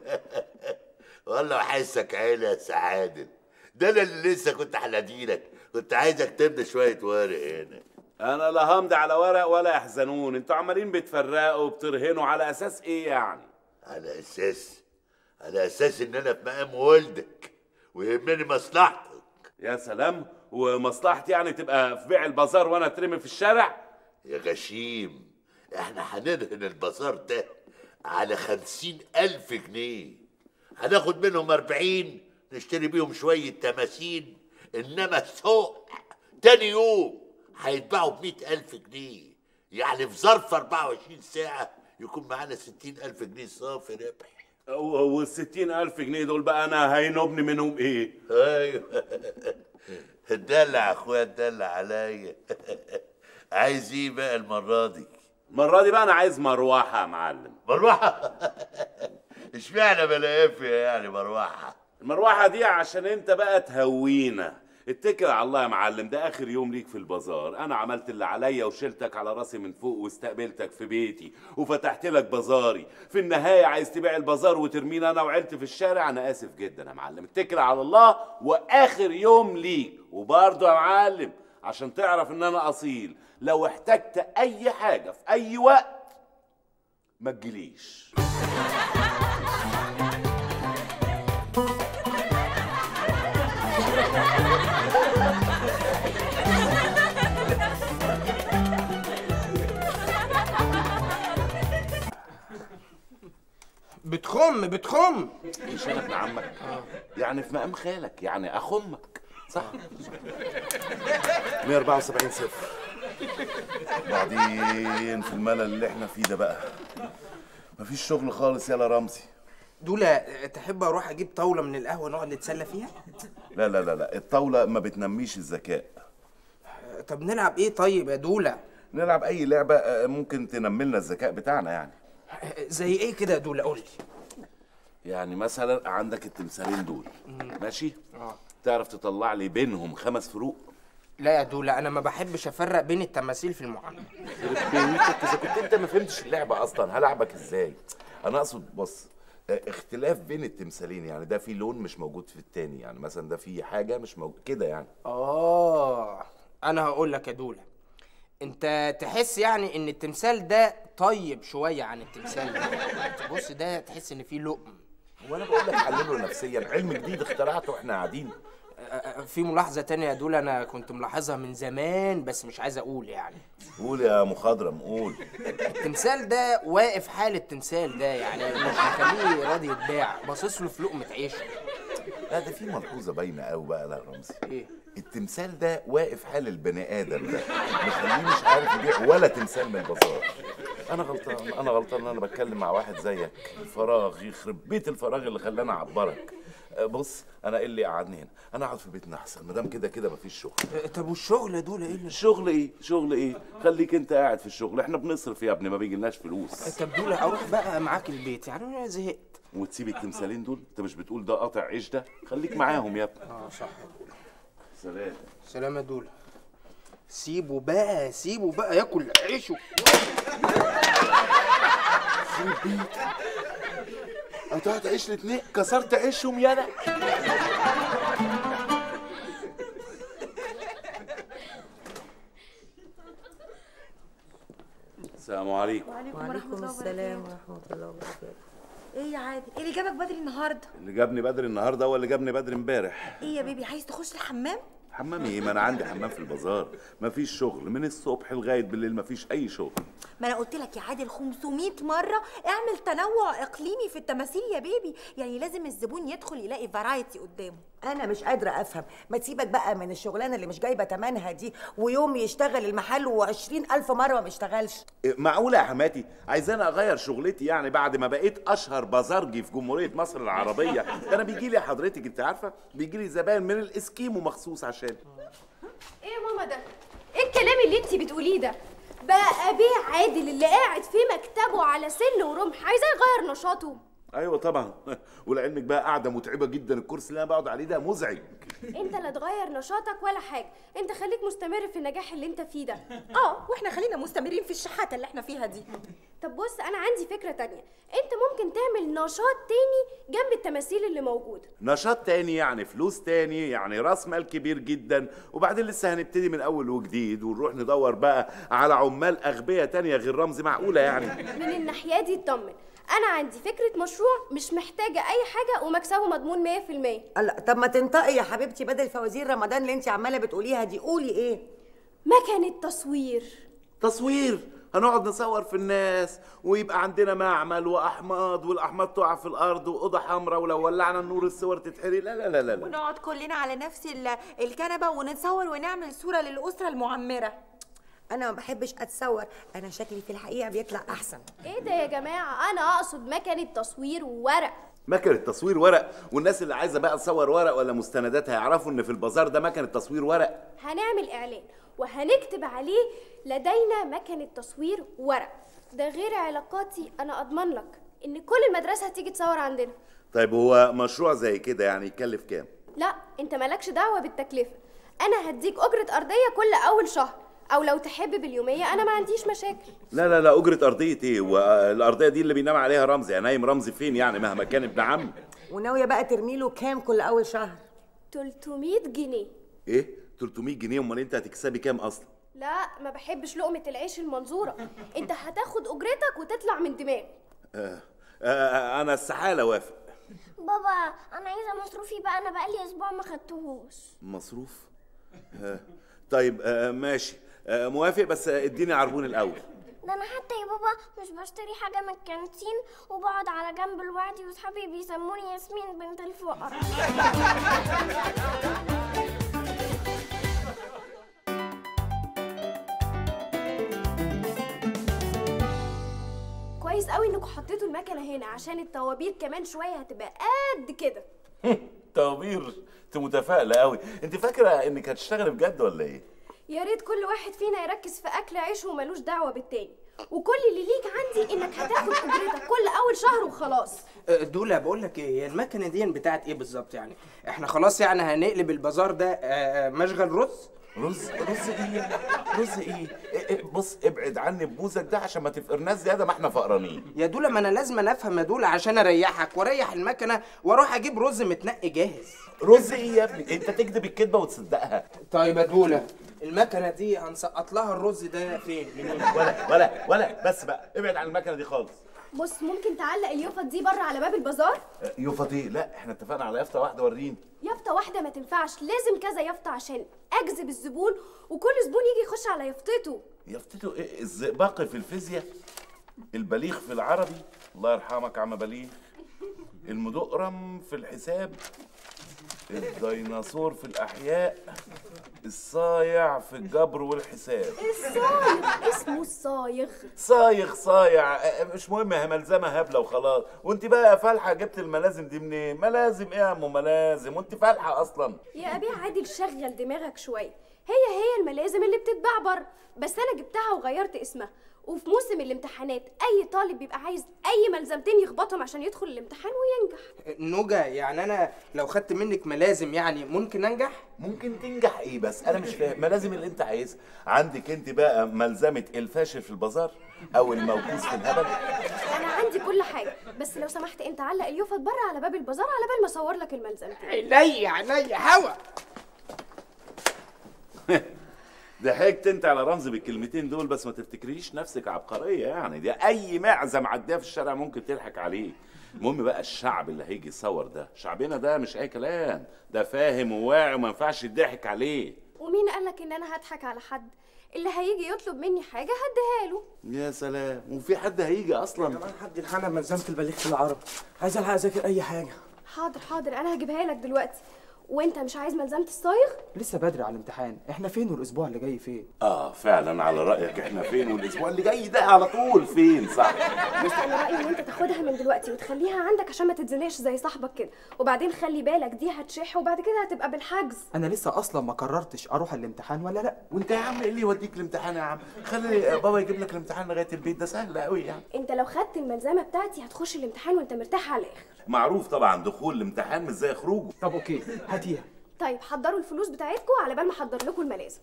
والله حسك عيلة يا سعادة ده انا اللي لسه كنت هناديلك كنت عايزك تملى شوية ورق هنا انا لا همضي على ورق ولا يحزنون انتوا عمالين بتفرقوا وبترهنوا على اساس ايه يعني على اساس على اساس ان انا في مقام والدك ويهمني مصلحتك يا سلام ومصلحتي يعني تبقى في بيع البازار وانا اترمي في الشارع يا غشيم احنا هندهن البازار ده على خمسين ألف جنيه هناخد منهم أربعين نشتري بيهم شوية تماثيل إنما السوق تاني يوم هيتباعوا بمئة ألف جنيه يعني في ظرف 24 ساعة يكون معانا ستين ألف جنيه صافي ربح وال 60000 جنيه دول بقى انا هينوبني منهم ايه؟ ايوه اتدلع يا اخويا اتدلع عليا عايز ايه بقى المره دي المرة دي بقى انا عايز مروحة يا معلم مروحه اشمعنى بلاقيها يعني مروحه المروحة دي عشان انت بقى تهوينا اتكل على الله يا معلم ده اخر يوم ليك في البازار انا عملت اللي عليا وشلتك على راسي من فوق واستقبلتك في بيتي وفتحت لك بازاري في النهاية عايز تبيع البازار وترميني انا وعيلتي في الشارع انا اسف جدا يا معلم اتكل على الله واخر يوم ليك وبرضه يا معلم عشان تعرف ان انا اصيل لو احتجت اي حاجه في اي وقت ما تجيليش بتخم بتخم مش انا ابن عمك يعني في مقام خالك يعني اخمك صح 174 صفر بعدين في الملل اللي احنا فيه ده بقى مفيش شغل خالص يلا رمزي دولة تحب اروح اجيب طاولة من القهوة نقعد نتسلى فيها لا لا لا لا الطاولة ما بتنميش الذكاء طب نلعب ايه طيب يا دولة نلعب أي لعبة آه، ممكن تنملنا الذكاء بتاعنا يعني زي ايه كده يا دولة قول لي يعني مثلا عندك التمثالين دول ماشي تعرف تطلع لي بينهم خمس فروق لا يا دولة انا ما بحبش افرق بين التماثيل في المعاملة يخرب بيتك اذا كنت انت ما فهمتش اللعبه اصلا هلعبك ازاي انا اقصد بص آه، اختلاف بين التمثالين يعني ده في لون مش موجود في التاني يعني مثلا ده في حاجه مش موجود كده يعني اه انا هقول لك يا دولة انت تحس يعني ان التمثال ده طيب شوية عن التمثال ده بص ده تحس ان فيه لقم وانا بقول لك حلله نفسيا علم جديد اخترعته واحنا قاعدين في ملاحظة تانية يا دولة انا كنت ملاحظها من زمان بس مش عايز اقول يعني قول يا مخضرم قول التمثال ده واقف حال التمثال ده يعني مش مخليه راضي يتباع باصص له في لقمة عيشه لا ده في ملحوظه باينه قوي بقى لا رمزي ايه التمثال ده واقف حال البني ادم ده مخليه مش عارف يبيع ولا تمثال من البازار انا غلطان انا غلطان ان انا بتكلم مع واحد زيك فراغ يخرب بيت الفراغ اللي خلاني اعبرك أه، بص انا ايه اللي قعدني هنا انا اقعد في بيتنا احسن ما دام كده كده مفيش شغل طب والشغل يا دولة ايه اللي الشغل ايه شغل ايه خليك انت قاعد في الشغل احنا بنصرف يا ابني ما بيجيلناش فلوس طب دولة اروح بقى معاك البيت يعني انا زهقت وتسيب التمثالين دول انت مش بتقول ده قاطع عيش ده خليك معاهم يا ابني اه صح سلام سلام يا دولة سيبه بقى سيبه بقى ياكل عيشه قطعت عيش الاتنين كسرت عيشهم يالا السلام عليكم وعليكم السلام ورحمة الله وبركاته ايه يا عادل ايه اللي جابك بدري النهارده اللي جابني بدري النهارده هو اللي جابني بدري امبارح ايه يا بيبي عايز تخش الحمام حمام ايه ما انا عندي حمام في البازار مفيش شغل من الصبح لغايه بالليل مفيش اي شغل ما انا قلت لك يا عادل 500 مره اعمل تنوع اقليمي في التماثيل يا بيبي يعني لازم الزبون يدخل يلاقي فرايتي قدامه انا مش قادره افهم ما تسيبك بقى من الشغلانه اللي مش جايبه تمنها دي ويوم يشتغل المحل وعشرين الف مره ما بيشتغلش إيه، معقوله يا حماتي عايزاني اغير شغلتي يعني بعد ما بقيت اشهر بازارجي في جمهوريه مصر العربيه ده انا بيجي لي حضرتك انت عارفه بيجي لي زباين من الاسكيمو مخصوص عشان ايه يا ماما ده؟ ايه الكلام اللي انتي بتقوليه ده؟ بقى بيه عادل اللي قاعد في مكتبه على سن ورمح عايزاه يغير نشاطه ايوه طبعا ولعلمك بقى قاعده متعبه جدا الكرسي اللي انا بقعد عليه ده مزعج انت لا تغير نشاطك ولا حاجه انت خليك مستمر في النجاح اللي انت فيه ده اه واحنا خلينا مستمرين في الشحاته اللي احنا فيها دي طب بص انا عندي فكره تانية انت ممكن تعمل نشاط تاني جنب التماثيل اللي موجوده نشاط تاني يعني فلوس تاني يعني راس مال كبير جدا وبعدين لسه هنبتدي من اول وجديد ونروح ندور بقى على عمال اغبياء تانية غير رمزي معقوله يعني من الناحيه دي اطمن انا عندي فكره مشروع مش محتاجه اي حاجه ومكسبه مضمون 100% الله طب ما تنطقي يا حبيبتي بدل فوازير رمضان اللي انت عماله بتقوليها دي قولي ايه مكنه تصوير تصوير هنقعد نصور في الناس ويبقى عندنا معمل واحماض والاحماض تقع في الارض واوضه حمراء ولو ولعنا النور الصور تتحرق لا لا لا لا, لا. ونقعد كلنا على نفس ال- الكنبه ونتصور ونعمل صوره للاسره المعمره انا ما بحبش اتصور انا شكلي في الحقيقه بيطلع احسن ايه ده يا جماعه انا اقصد مكنه تصوير وورق مكنة تصوير ورق والناس اللي عايزه بقى تصور ورق ولا مستندات هيعرفوا ان في البازار ده مكنة تصوير ورق هنعمل اعلان وهنكتب عليه لدينا مكنه تصوير ورق ده غير علاقاتي انا اضمن لك ان كل المدرسه هتيجي تصور عندنا طيب هو مشروع زي كده يعني يكلف كام لا انت مالكش دعوه بالتكلفه انا هديك اجره ارضيه كل اول شهر او لو تحب باليوميه انا ما عنديش مشاكل لا لا لا اجرة ارضية ايه والارضية دي اللي بينام عليها رمزي يعني نايم رمزي فين يعني مهما كان ابن عمي وناويه بقى ترمي له كام كل اول شهر 300 جنيه ايه 300 جنيه امال انت هتكسبي كام اصلا لا ما بحبش لقمة العيش المنظورة انت هتاخد اجرتك وتطلع من دماغي آه آه انا استحاله وافق بابا انا عايزه مصروفي بقى انا بقالي اسبوع ما خدتهوش مصروف آه طيب آه ماشي آه موافق بس آه، اديني عربون الاول ده انا حتى يا بابا مش بشتري حاجه من الكانتين وبقعد على جنب لوحدي واصحابي بيسموني ياسمين بنت الفقر كويس قوي انكم حطيتوا المكنة هنا عشان الطوابير كمان شوية هتبقى قد كده طوابير انت متفائله قوي انت فاكره انك هتشتغلي بجد ولا ايه يا ريت كل واحد فينا يركز في اكل عيشه وملوش دعوة بالتاني وكل اللي ليك عندي انك هتاخد اجرتك كل اول شهر وخلاص أه، دولة بقول لك ايه هي المكنه دي بتاعت ايه بالظبط يعني احنا خلاص يعني هنقلب البازار ده أه، أه، مشغل رز رز رز ايه رز ايه إيه- إيه، بص ابعد عني بوزك ده عشان ما تفقرناش زياده ما احنا فقرانين يا دولة ما انا لازم أنا افهم يا دولة عشان اريحك واريح المكنه واروح اجيب رز متنقي جاهز رز ايه يا ابني انت تكذب الكذبه وتصدقها طيب يا دولة المكنه دي هنسقط لها الرز ده فين منين ولا ولا ولا بس بقى ابعد عن المكنه دي خالص بص ممكن تعلق اليوفط دي بره على باب البازار آه، يوفطي لا احنا اتفقنا على يافطه واحده وريني يافطة واحدة ما تنفعش لازم كذا يافطة عشان اجذب الزبون وكل زبون يجي يخش على يافطته يافطته ايه الزئبقي في الفيزياء البليغ في العربي الله يرحمك عم بليغ المدقرم في الحساب الديناصور في الاحياء الصايع في الجبر والحساب الصايغ اسمه الصايغ صايغ صايع آه، مش مهم هي ملزمه هبله وخلاص وانت بقى يا فالحه جبت الملازم دي منين ملازم ايه يا ام ملازم وانت فالحه اصلا يا ابي عادل شغل دماغك شوية هي هي الملازم اللي بتتباع بره بس انا جبتها وغيرت اسمها وفي موسم الامتحانات اي طالب بيبقى عايز اي ملزمتين يخبطهم عشان يدخل الامتحان وينجح نوجا يعني انا لو خدت منك ملازم يعني ممكن انجح ممكن تنجح ايه بس انا مش فاهم ملازم اللي انت عايزها عندك انت بقى ملزمه الفاشل في البازار او الموكوس في الهبل انا عندي كل حاجة بس لو سمحت انت علق اليوفط بره على باب البازار على بال ما اصور لك الملزمتين عينيا عينيا هوا ضحكت انت على رمز بالكلمتين دول بس ما تفتكريش نفسك عبقريه يعني دي اي معزه معديه في الشارع ممكن تضحك عليه المهم بقى الشعب اللي هيجي يصور ده شعبنا ده مش اي كلام ده فاهم وواعي وما ينفعش يضحك عليه ومين قالك ان انا هضحك على حد اللي هيجي يطلب مني حاجة هديها له يا سلام وفي حد هيجي اصلا كمان حد الحالة ملزمة البليغ في العرب عايز الحق اذاكر اي حاجة حاضر حاضر انا هجيبها لك دلوقتي وانت مش عايز ملزمة الصايغ لسه بدري على الامتحان احنا فين والاسبوع اللي جاي فين اه فعلا على رايك احنا فين والاسبوع اللي جاي ده على طول فين صح بص انا رايي ان انت تاخدها من دلوقتي وتخليها عندك عشان ما تتزنقش زي صاحبك كده وبعدين خلي بالك دي هتشح وبعد كده هتبقى بالحجز انا لسه اصلا ما قررتش اروح الامتحان ولا لا وانت يا عم ايه اللي يوديك الامتحان يا عم خلي بابا يجيب لك الامتحان لغايه البيت ده سهل قوي يعني انت لو خدت الملزمه بتاعتي هتخش الامتحان وانت مرتاح على الاخر معروف طبعا دخول الامتحان مش زي خروجه طب اوكي هاتيها طيب حضروا الفلوس بتاعتكم على بال ما احضر لكم الملازم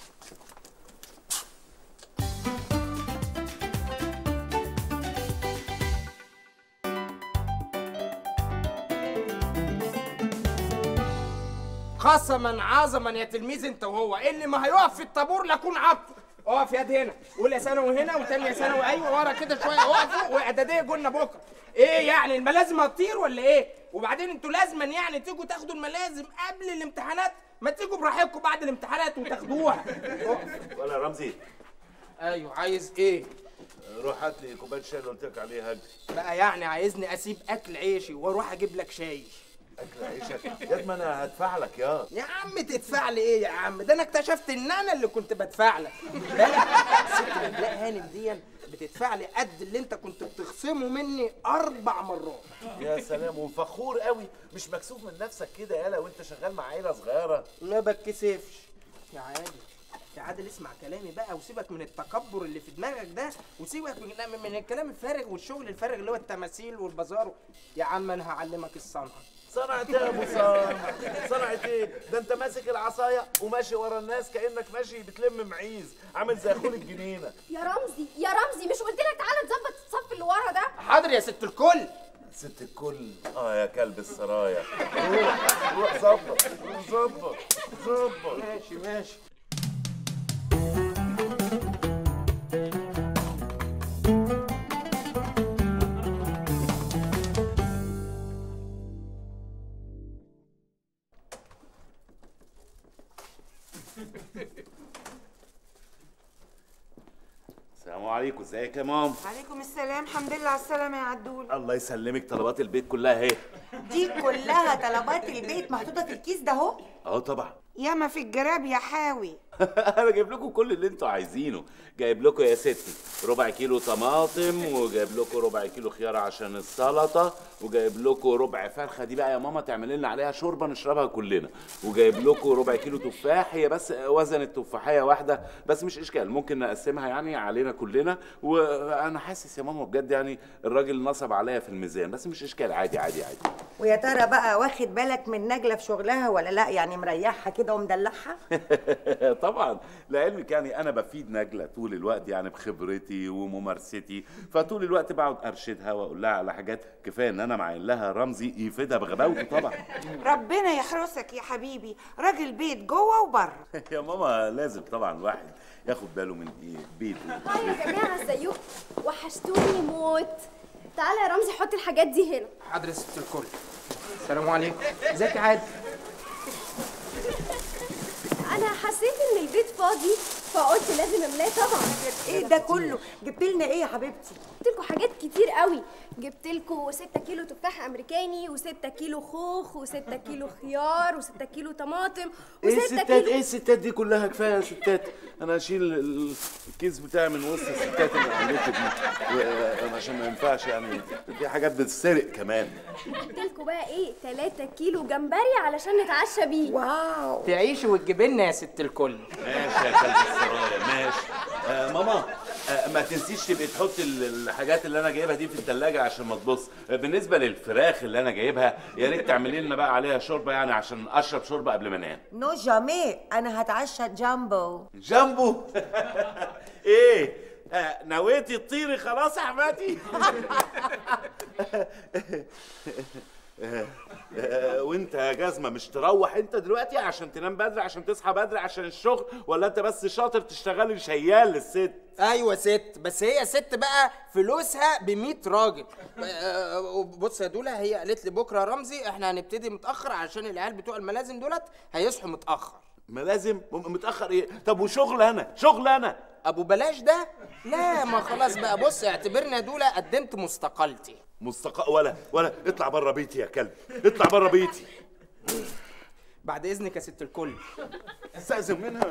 قسما عظما يا تلميذ انت وهو اللي ما هيقف في الطابور لاكون عبده اقف يد هنا اولى ثانوي هنا وثانيه ثانوي ايوه ورا كده شويه اقفوا واعداديه قلنا بكره ايه يعني الملازم هتطير ولا ايه وبعدين انتوا لازما يعني تيجوا تاخدوا الملازم قبل الامتحانات ما تيجوا براحتكم بعد الامتحانات وتاخدوها اقف. ولا رمزي ايوه عايز ايه روح هات لي كوبايه شاي اللي قلت لك عليها هجري بقى يعني عايزني اسيب اكل عيشي واروح اجيب لك شاي اكل عيشك يا ما انا هدفع لك يا يا عم تدفع لي ايه يا عم ده انا اكتشفت ان انا اللي كنت بدفع لك بالك ست نجلاء هانم دي بتدفع لي قد اللي انت كنت بتخصمه مني اربع مرات يا سلام وفخور قوي مش مكسوف من نفسك كده يالا وانت شغال مع عيله صغيره ما بتكسفش يا عادل يا عادل اسمع كلامي بقى وسيبك من التكبر اللي في دماغك ده وسيبك من, من الكلام الفارغ والشغل الفارغ اللي هو التماثيل والبازار يا عم انا هعلمك الصنعه صنعة ايه يا ابو صنع صنعة ايه ده انت ماسك العصايه وماشي ورا الناس كانك ماشي بتلم معيز عامل زي اخول الجنينه يا رمزي يا رمزي مش قلت لك تعالى تظبط الصف اللي ورا ده حاضر يا ست الكل ست الكل اه يا كلب السرايا روح روح ظبط ظبط ظبط ماشي ماشي السلام عليكم ازيك يا مام عليكم السلام الحمد لله على السلامة يا عدول الله يسلمك طلبات البيت كلها اهي دي كلها طلبات البيت محطوطة في الكيس ده اهو اه طبعا ياما في الجراب يا حاوي انا جايب لكم كل اللي انتوا عايزينه جايب لكم يا ستي ربع كيلو طماطم وجايب لكم ربع كيلو خيار عشان السلطه وجايب لكم ربع فرخه دي بقى يا ماما تعمل لنا عليها شوربه نشربها كلنا وجايب لكم ربع كيلو تفاح هي بس وزن التفاحيه واحده بس مش اشكال ممكن نقسمها يعني علينا كلنا وانا حاسس يا ماما بجد يعني الراجل نصب عليا في الميزان بس مش اشكال عادي عادي عادي ويا ترى بقى واخد بالك من نجلة في شغلها ولا لا يعني مريحها كده ومدلعها طبعا لعلمك يعني انا بفيد نجله طول الوقت يعني بخبرتي وممارستي فطول الوقت بقعد ارشدها واقول لها على حاجات كفايه ان انا معين لها رمزي يفيدها بغباوته طبعا ربنا يحرسك يا حبيبي راجل بيت جوه وبره يا ماما لازم طبعا الواحد ياخد باله من ايه بيته هاي يا جماعه ازيكم وحشتوني موت تعالى يا رمزي حط الحاجات دي هنا حضرة ست الكل السلام عليكم ازيك يا عادل انا حسيت ان البيت فاضي فقلت لازم املاه طبعا ايه ده كله جبت لنا ايه يا حبيبتي جبت لكم حاجات كتير قوي جبت لكم 6 كيلو تفاح امريكاني و6 كيلو خوخ و6 كيلو خيار و6 كيلو طماطم ايه و6 الستات كيلو ايه الستات دي كلها كفايه يا ستات انا اشيل ال- الكيس بتاعي من وسط الستات اللي عملت دي و- عشان ما ينفعش يعني في حاجات بتتسرق كمان جبت لكم بقى ايه 3 كيلو جمبري علشان نتعشى بيه واو تعيشي وتجيب لنا يا ست الكل ماشي يا كلب السرايا ماشي آه ماما آه ما تنسيش تبقي تحطي ال- الحاجات اللي انا جايبها دي في الثلاجه عشان ما تبص آه بالنسبه للفراخ اللي انا جايبها يا ريت تعملي لنا بقى عليها شوربه يعني عشان اشرب شوربه قبل ما انام نو جامي انا هتعشى جامبو جنبه ايه آه نويتي تطيري خلاص يا حماتي آه، آه، وانت يا جزمه مش تروح انت دلوقتي عشان تنام بدري عشان تصحى بدري عشان الشغل ولا انت بس شاطر تشتغلي شيال للست ايوه ست بس هي ست بقى فلوسها ب 100 راجل آه، بص يا دولا هي قالت لي بكره يا رمزي احنا هنبتدي متاخر عشان العيال بتوع الملازم دولت هيصحوا متاخر ملازم م- متاخر ايه طب وشغل انا شغل انا ابو بلاش ده لا ما خلاص بقى بص اعتبرني يا دولا قدمت مستقالتي مستق ولا ولا اطلع بره بيتي يا كلب اطلع بره بيتي بعد اذنك يا ست الكل استاذن منها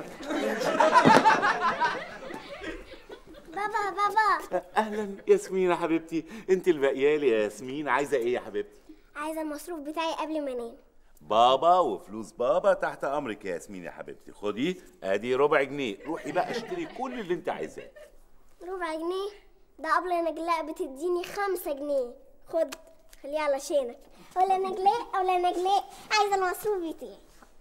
بابا بابا اهلا ياسمين يا حبيبتي انت البقيالي يا ياسمين عايزه ايه يا حبيبتي عايزه المصروف بتاعي قبل ما انام بابا وفلوس بابا تحت امرك يا ياسمين يا حبيبتي خدي ادي ربع جنيه روحي بقى اشتري كل اللي انت عايزاه ربع جنيه ده قبل نجلاء بتديني خمسة جنيه خد خليه علشانك ولا نجلاء ولا نجلاء عايزه المصروف بتاعي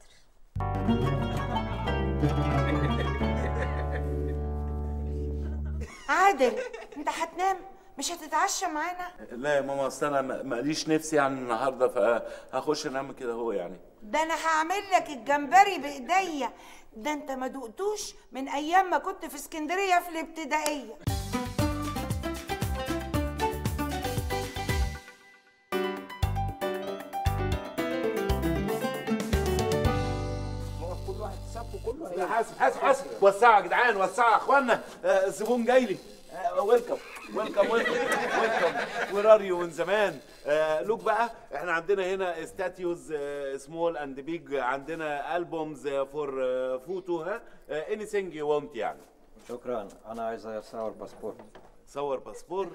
عادل انت هتنام مش هتتعشى معانا لا يا ماما اصل انا ما- ماليش نفسي يعني النهارده فهخش انام كده هو يعني ده انا هعمل لك الجمبري بايديا ده انت ما دقتوش من ايام ما كنت في اسكندريه في الابتدائيه كل واحد سابه كله حاسب حاسب حاسب وسعوا يا جدعان وسعوا يا اخوانا آه، الزبون جاي لي ويلكم ويلكم ويلكم وير ار يو من زمان آه، لوك بقى احنا عندنا هنا ستاتيوز سمول اند بيج عندنا البومز فور فوتو ها اني ثينج يو وونت يعني شكرا انا عايز اصور باسبور صور باسبور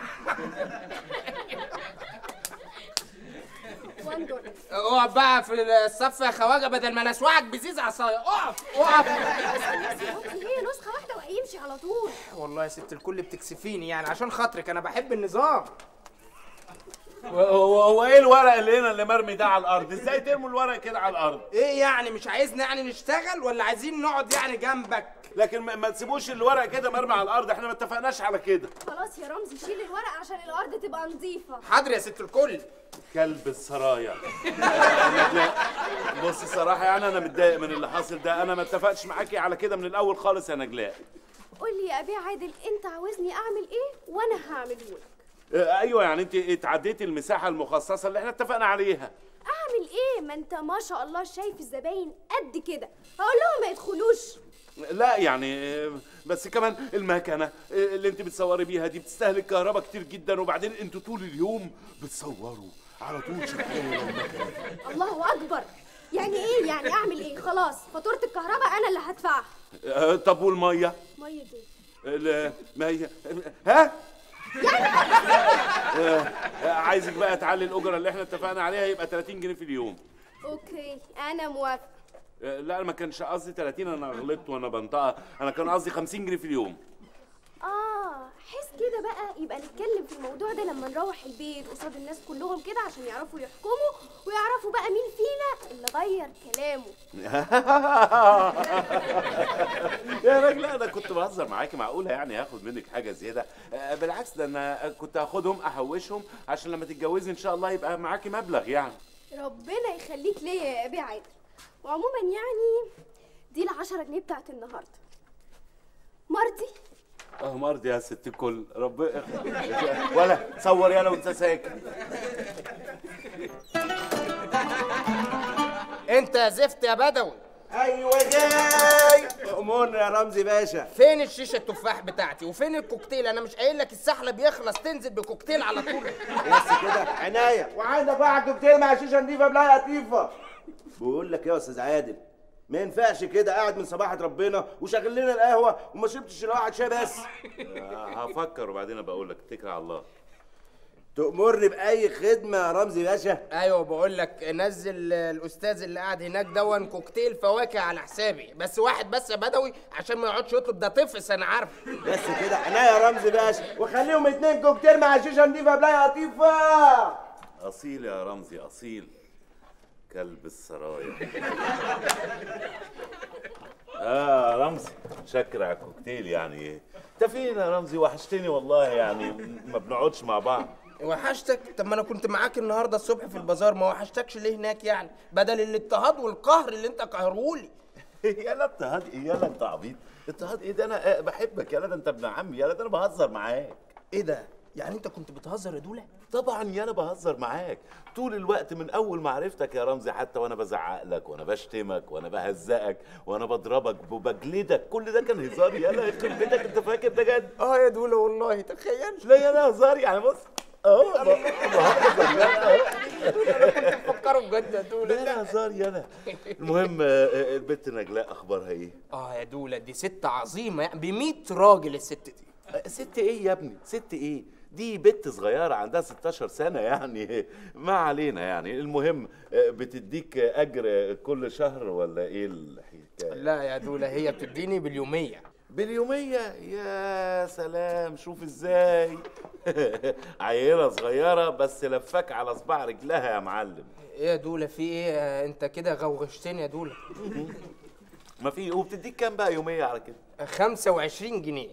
اقف بقى في الصف يا خواجه بدل ما انا اسوعك بزيز عصايه اقف اقف هي نسخه واحده وهيمشي على طول والله يا ست الكل بتكسفيني يعني عشان خاطرك انا بحب النظام هو هو ايه الورق اللي هنا اللي مرمي ده على الارض ازاي ترموا الورق كده على الارض ايه يعني مش عايزنا يعني نشتغل ولا عايزين نقعد يعني جنبك لكن ما ما تسيبوش الورق كده مرمي على الارض احنا ما اتفقناش على كده خلاص يا رمزي شيل الورق عشان الارض تبقى نظيفه حاضر يا ست الكل كلب السرايا نجلاء بص الصراحه يعني انا متضايق من اللي حاصل ده انا ما اتفقتش معاكي على كده من الاول خالص يا نجلاء قول لي يا ابي عادل انت عاوزني اعمل ايه وانا هعمله لك آه، ايوه يعني انت اتعديتي المساحه المخصصه اللي احنا اتفقنا عليها اعمل ايه ما انت ما شاء الله شايف الزباين قد كده هقول لهم ما يدخلوش لا يعني آه، بس كمان المكنه آه، اللي انت بتصوري بيها دي بتستهلك كهرباء كتير جدا وبعدين انتوا طول اليوم بتصوروا على طول شغاله المكنه الله اكبر يعني ايه يعني اعمل ايه خلاص فاتوره الكهرباء انا اللي هدفعها آه، طب والميه ميه ايه ال- ما هي ها آه، آه، عايزك بقى تعلي الاجره اللي احنا اتفقنا عليها يبقى 30 جنيه في اليوم اوكي انا موافقه آه، لا أنا ما كانش قصدي 30 انا غلطت وانا بنطقها انا كان قصدي 50 جنيه في اليوم اه حس كده بقى يبقى نتكلم في الموضوع ده لما نروح البيت قصاد الناس كلهم كده عشان يعرفوا يحكموا ويعرفوا بقى مين فينا اللي غير كلامه يا راجل انا كنت بهزر معاكي معقوله يعني هاخد منك حاجه زياده آه، بالعكس ده انا كنت هاخدهم احوشهم عشان لما تتجوزي ان شاء الله يبقى معاكي مبلغ يعني ربنا يخليك ليا يا ابي عادل وعموما يعني دي العشرة جنيه بتاعت النهارده مرضي اه مرضي يا ست الكل رب ولا صور يلا وانت ساكت انت يا زفت يا بدوي ايوه جاي امورنا يا رمزي باشا فين الشيشه التفاح بتاعتي وفين الكوكتيل انا مش قايل لك السحله بيخلص تنزل بكوكتيل على طول بس كده عناية وعندك واحد كوكتيل مع شيشه نضيفه بلا لطيفه بقول لك يا استاذ عادل ما ينفعش كده قاعد من صباحة ربنا وشغل لنا القهوة وما شربتش الا واحد شاي بس آه، هفكر وبعدين بقول لك اتكل على الله تأمرني بأي خدمة يا رمزي باشا ايوه بقول لك نزل الاستاذ اللي قاعد هناك دون كوكتيل فواكه على حسابي بس واحد بس يا بدوي عشان ما يقعدش يطلب ده طفس انا عارف بس كده عناية يا رمزي باشا وخليهم اتنين كوكتيل مع شيشة نضيفة بلا لطيفة اصيل يا رمزي اصيل كلب السرايا اه يا رمزي شكرا على الكوكتيل يعني انت فين يا رمزي وحشتني والله يعني ما بنقعدش مع بعض وحشتك طب ما انا كنت معاك النهارده الصبح في البازار ما وحشتكش ليه هناك يعني بدل الاضطهاد والقهر اللي انت قهرهولي يلا اضطهاد ايه يلا انت عبيط اضطهاد ايه ده انا آه، بحبك يلا ده انت ابن عمي يلا ده انا بهزر معاك ايه ده يعني انت كنت بتهزر يا دوله طبعا يلا بهزر معاك طول الوقت من اول ما عرفتك يا رمزي حتى وانا بزعق لك وانا بشتمك وانا بهزقك وانا بضربك وبجلدك كل ده كان هزار يلا يخرب بيتك انت فاكر ده جد اه يا دوله والله تخيل لا يلا هزار يعني بص اهو ب- بهزر يلا اهو فكروا بجد يا دوله لا لا هزار يلا المهم آه، آه، البت نجلاء اخبارها ايه اه يا دوله دي ست عظيمه يعني ب 100 راجل الست دي آه، ست ايه يا ابني ست ايه دي بنت صغيرة عندها 16 سنة يعني ما علينا يعني المهم آه، بتديك أجر كل شهر ولا إيه الحكاية؟ لا يا دوله هي بتديني باليوميه باليومية يا سلام شوف ازاي عيلة صغيرة بس لفاك على صباع رجلها يا معلم ايه يا دوله في ايه آه، انت كده غوغشتني يا دوله ما في وبتديك كام بقى يومية على كده؟ 25 جنيه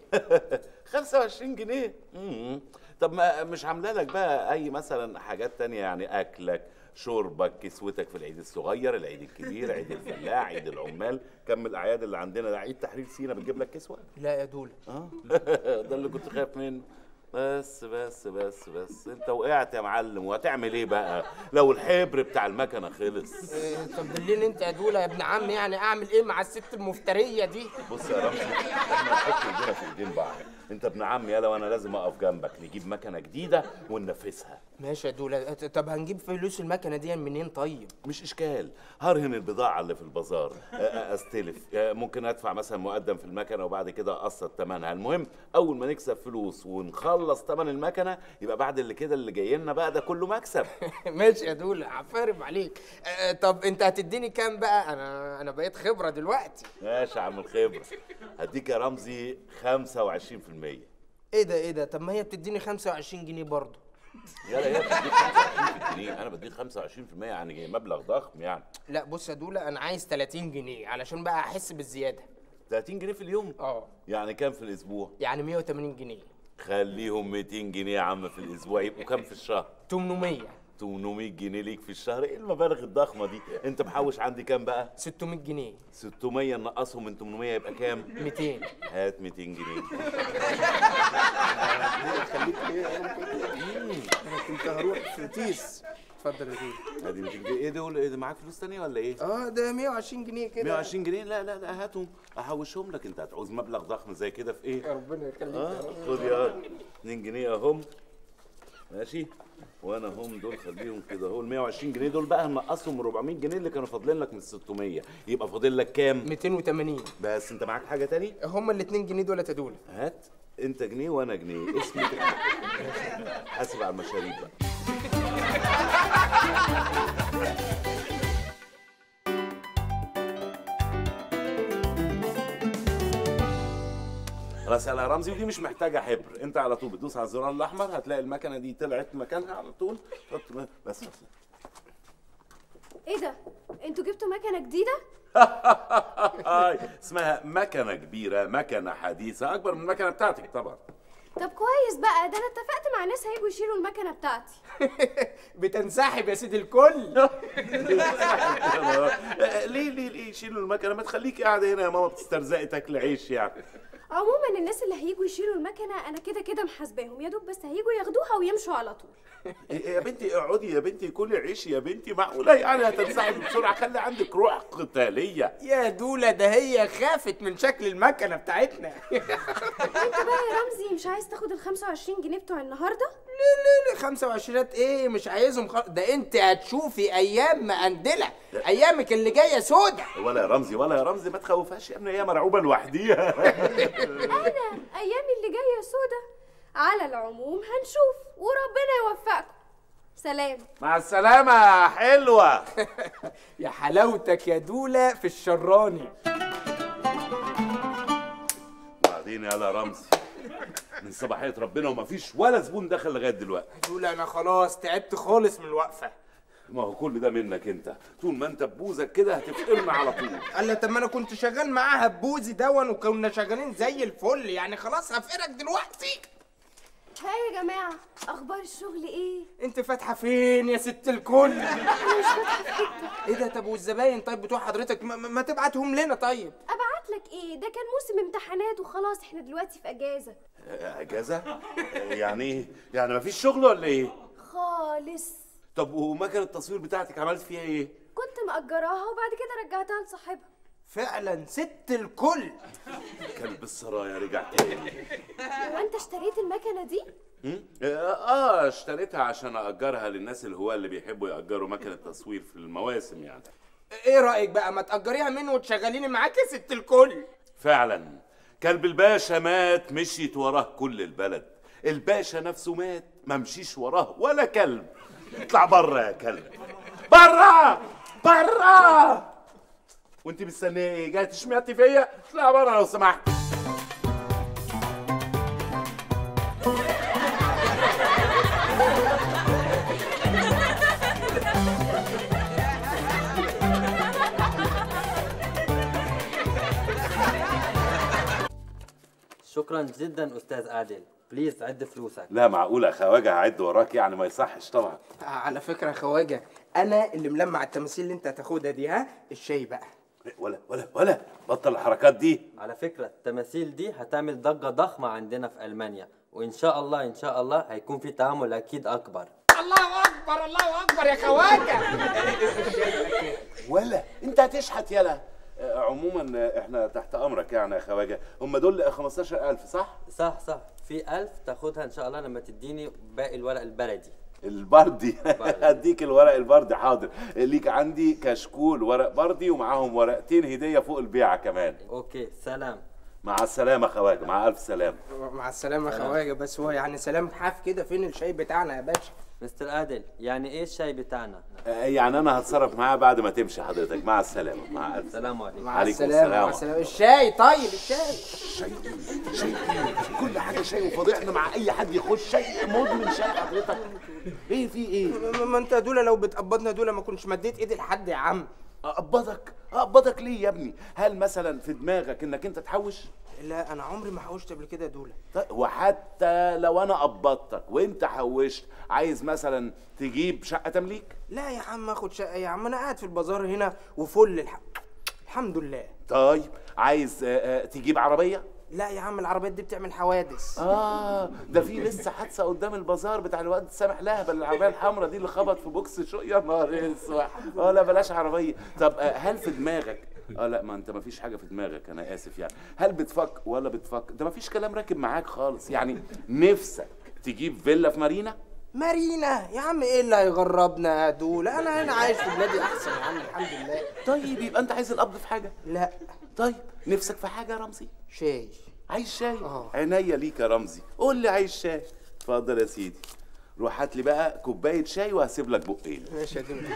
25 جنيه مم. طب ما مش عامله لك بقى اي مثلا حاجات تانية يعني اكلك شربك كسوتك في العيد الصغير العيد الكبير عيد الفلاح عيد العمال كم الاعياد اللي عندنا ده عيد تحرير سينا بتجيب لك كسوه لا يا دوله اه ده اللي كنت خايف منه بس بس بس بس انت وقعت يا معلم وهتعمل ايه بقى لو الحبر بتاع المكنه خلص إيه، طب دليني انت يا دوله يا ابن عم يعني اعمل ايه مع الست المفتريه دي بص يا رمزي احنا نحط ايدينا في ايدين بعض انت ابن عمي يلا وانا لازم اقف جنبك نجيب مكنه جديده وننفذها ماشي يا دوله ط- طب هنجيب فلوس المكنه دي منين طيب مش اشكال هرهن البضاعه اللي في البازار أ- أ- استلف أ- ممكن ادفع مثلا مقدم في المكنه وبعد كده اقسط ثمنها المهم اول ما نكسب فلوس ونخلص ثمن المكنه يبقى بعد اللي كده اللي جاي لنا بقى ده كله مكسب ماشي يا دوله عفارم عليك آه، طب انت هتديني كام بقى انا انا بقيت خبره دلوقتي ماشي يا عم الخبره هديك يا رمزي 25% ايه ده ايه ده طب ما هي بتديني 25 جنيه برضه يلا يلا بديك 25 جنيه انا بديك 25% يعني مبلغ ضخم يعني لا بص يا دولا انا عايز 30 جنيه علشان بقى احس بالزياده 30 جنيه في اليوم اه يعني كام في الاسبوع يعني 180 جنيه خليهم 200 جنيه يا عم في الاسبوع يبقوا كام في الشهر 800 800 جنيه ليك في الشهر ايه المبالغ الضخمه دي انت محوش عندي كام بقى 600 جنيه 600 نقصهم من 800 يبقى كام 200 هات 200 جنيه خليك انا كنت هروح في تيس اتفضل يا دولا ادي 200 جنيه ايه دول ايه ده معاك فلوس تانية ولا ايه اه ده 120 جنيه كده 120 جنيه لا لا لا هاتهم احوشهم لك انت هتعوز مبلغ ضخم زي كده في ايه ربنا يخليك اه يا رب. خد يا 2 جنيه اهم ماشي وانا هم دول خليهم كده اهو ال 120 جنيه دول بقى هنقصهم من 400 جنيه اللي كانوا فاضلين لك من 600 يبقى فاضل لك كام 280 بس انت معاك حاجه تاني هما ال 2 جنيه دول يا دولا هات انت جنيه وانا جنيه اسمي كده. حاسب على المشاريب بقى خلاص يا رمزي ودي مش محتاجه حبر انت على طول بتدوس على الزرار الاحمر هتلاقي المكنه دي طلعت مكانها على طول حط بس بس ايه ده انتوا جبتوا مكنه جديده هاي اسمها مكنه كبيره مكنه حديثه اكبر من المكنه بتاعتك طبعا طب كويس بقى ده انا اتفقت مع ناس هيجوا يشيلوا المكنه بتاعتي بتنسحب يا سيدي الكل ليه ليه ليه شيلوا المكنه ما تخليكي قاعده هنا يا ماما بتسترزقي تاكل عيش يعني عموما الناس اللي هيجوا يشيلوا المكنه انا كده كده محاسباهم يا دوب بس هيجوا ياخدوها ويمشوا على طول يا بنتي اقعدي يا بنتي كلي عيش يا بنتي معقوله يعني هتنسحب بسرعه خلي عندك روح قتاليه يا دولا ده هي خافت من شكل المكنه بتاعتنا انت بقى يا رمزي مش عايز تاخد ال 25 جنيه بتوع النهارده لا لا لا 25 ايه مش عايزهم خل... ده انت هتشوفي ايام مقندله ايامك اللي جايه سودة ولا يا رمزي ولا يا رمزي ما تخوفهاش يا ابني هي مرعوبه لوحديها انا ايامي اللي جايه سودة على العموم هنشوف وربنا يوفقكم سلام مع السلامه حلوه يا حلاوتك يا دولا في الشراني وبعدين يا رمزي من صباحيه ربنا ومفيش ولا زبون دخل لغايه دلوقتي دولا انا خلاص تعبت خالص من الوقفه ما هو كل ده منك انت طول ما انت ببوزك كده هتفقرنا على طول قال لي طب ما انا كنت شغال معاها ببوزي دون وكنا شغالين زي الفل يعني خلاص هفقرك دلوقتي ها يا جماعه اخبار الشغل ايه انت فاتحه فين يا ست الكل انا مش فاتحه في حته ايه ده طب والزباين طيب بتوع حضرتك ما, ما ما تبعتهم لنا طيب ابعت لك ايه ده كان موسم امتحانات وخلاص احنا دلوقتي في اجازه اجازه يعني ايه يعني مفيش شغل ولا ايه خالص طب ومكنه التصوير بتاعتك عملت فيها ايه كنت مأجراها وبعد كده رجعتها لصاحبها فعلا ست الكل كلب السرايا رجع تاني هو انت اشتريت المكنه دي هم؟ اه اشتريتها عشان اجرها للناس الهواة اللي بيحبوا ياجروا مكنه تصوير في المواسم يعني ايه رايك بقى ما تاجريها مني وتشغليني معاك يا ست الكل فعلا كلب الباشا مات مشيت وراه كل البلد الباشا نفسه مات ما مشيش وراه ولا كلب اطلع بره يا كلب بره بره وانت مستنيه ايه جاي تشمعتي فيا اطلع بره لو سمحت شكرا جدا استاذ عادل بليز عد فلوسك لا معقولة يا خواجة هعد وراك يعني ما يصحش طبعا على فكره يا خواجه انا اللي ملمع التماثيل اللي انت هتاخدها دي ها الشاي بقى ولا ولا ولا بطل الحركات دي على فكرة التماثيل دي هتعمل ضجة ضخمة عندنا في ألمانيا وإن شاء الله إن شاء الله هيكون في تعامل أكيد أكبر الله اكبر الله اكبر يا خواجه ولا انت هتشحت يلا آه، عموما آه، احنا تحت امرك يعني يا خواجه هم دول 15000 صح صح صح في ألف تاخدها إن شاء الله لما تديني باقي الورق البلدي البردي هديك الورق البردي حاضر ليك عندي كشكول ورق بردي ومعاهم ورقتين هديه فوق البيعه كمان أوكي سلام مع السلامه يا خواجه مع الف سلامه مع السلامه يا خواجه بس هو يعني سلام حاف كده فين الشاي بتاعنا يا باشا مستر عادل يعني إيه الشاي بتاعنا آه، يعني انا هتصرف معاه بعد ما تمشي حضرتك مع السلامه مع الف السلام عليكم مع عليكم السلامه مع السلام. السلامه الشاي طيب الشاي الشاي شاي إيه؟ كل حاجه شاي وفضيحنا مع اي حد يخش شاي مدمن شاي حضرتك ايه في ايه ما- ما انت دولة لو بتقبضنا دولة ما كنتش مديت ايدي لحد يا عم اقبضك اقبضك ليه يا ابني هل مثلا في دماغك انك انت تحوش لا انا عمري ما حوشت قبل كده يا دولة طيب وحتى لو انا قبضتك وانت حوشت عايز مثلا تجيب شقه تمليك لا يا عم اخد شقة يا عم انا قاعد في البازار هنا وفل الح... الحمد لله طيب عايز آه، آه، تجيب عربيه لا يا عم العربيات دي بتعمل حوادث اه ده في لسه حادثه قدام البازار بتاع الواد سامح لهبل العربيه الحمراء دي اللي خبط في بوكس شو يا نهار اسود اه لا بلاش عربيه طب آه، هل في دماغك اه لا ما انت ما فيش حاجه في دماغك انا اسف يعني هل بتفكر ولا بتفكر ده ما فيش كلام راكب معاك خالص يعني نفسك تجيب فيلا في مارينا مارينا يا عم ايه اللي هيغربنا يا دولة انا هنا عايش في بلادي احسن يا عم الحمد لله طيب يبقى انت عايز القبض في حاجه لا طيب نفسك في حاجه يا رمزي شاي عايز شاي عينيا ليك يا رمزي قول لي عايز شاي اتفضل يا سيدي روح هات لي بقى كوبايه شاي وهسيب لك بقين ماشي يا دولة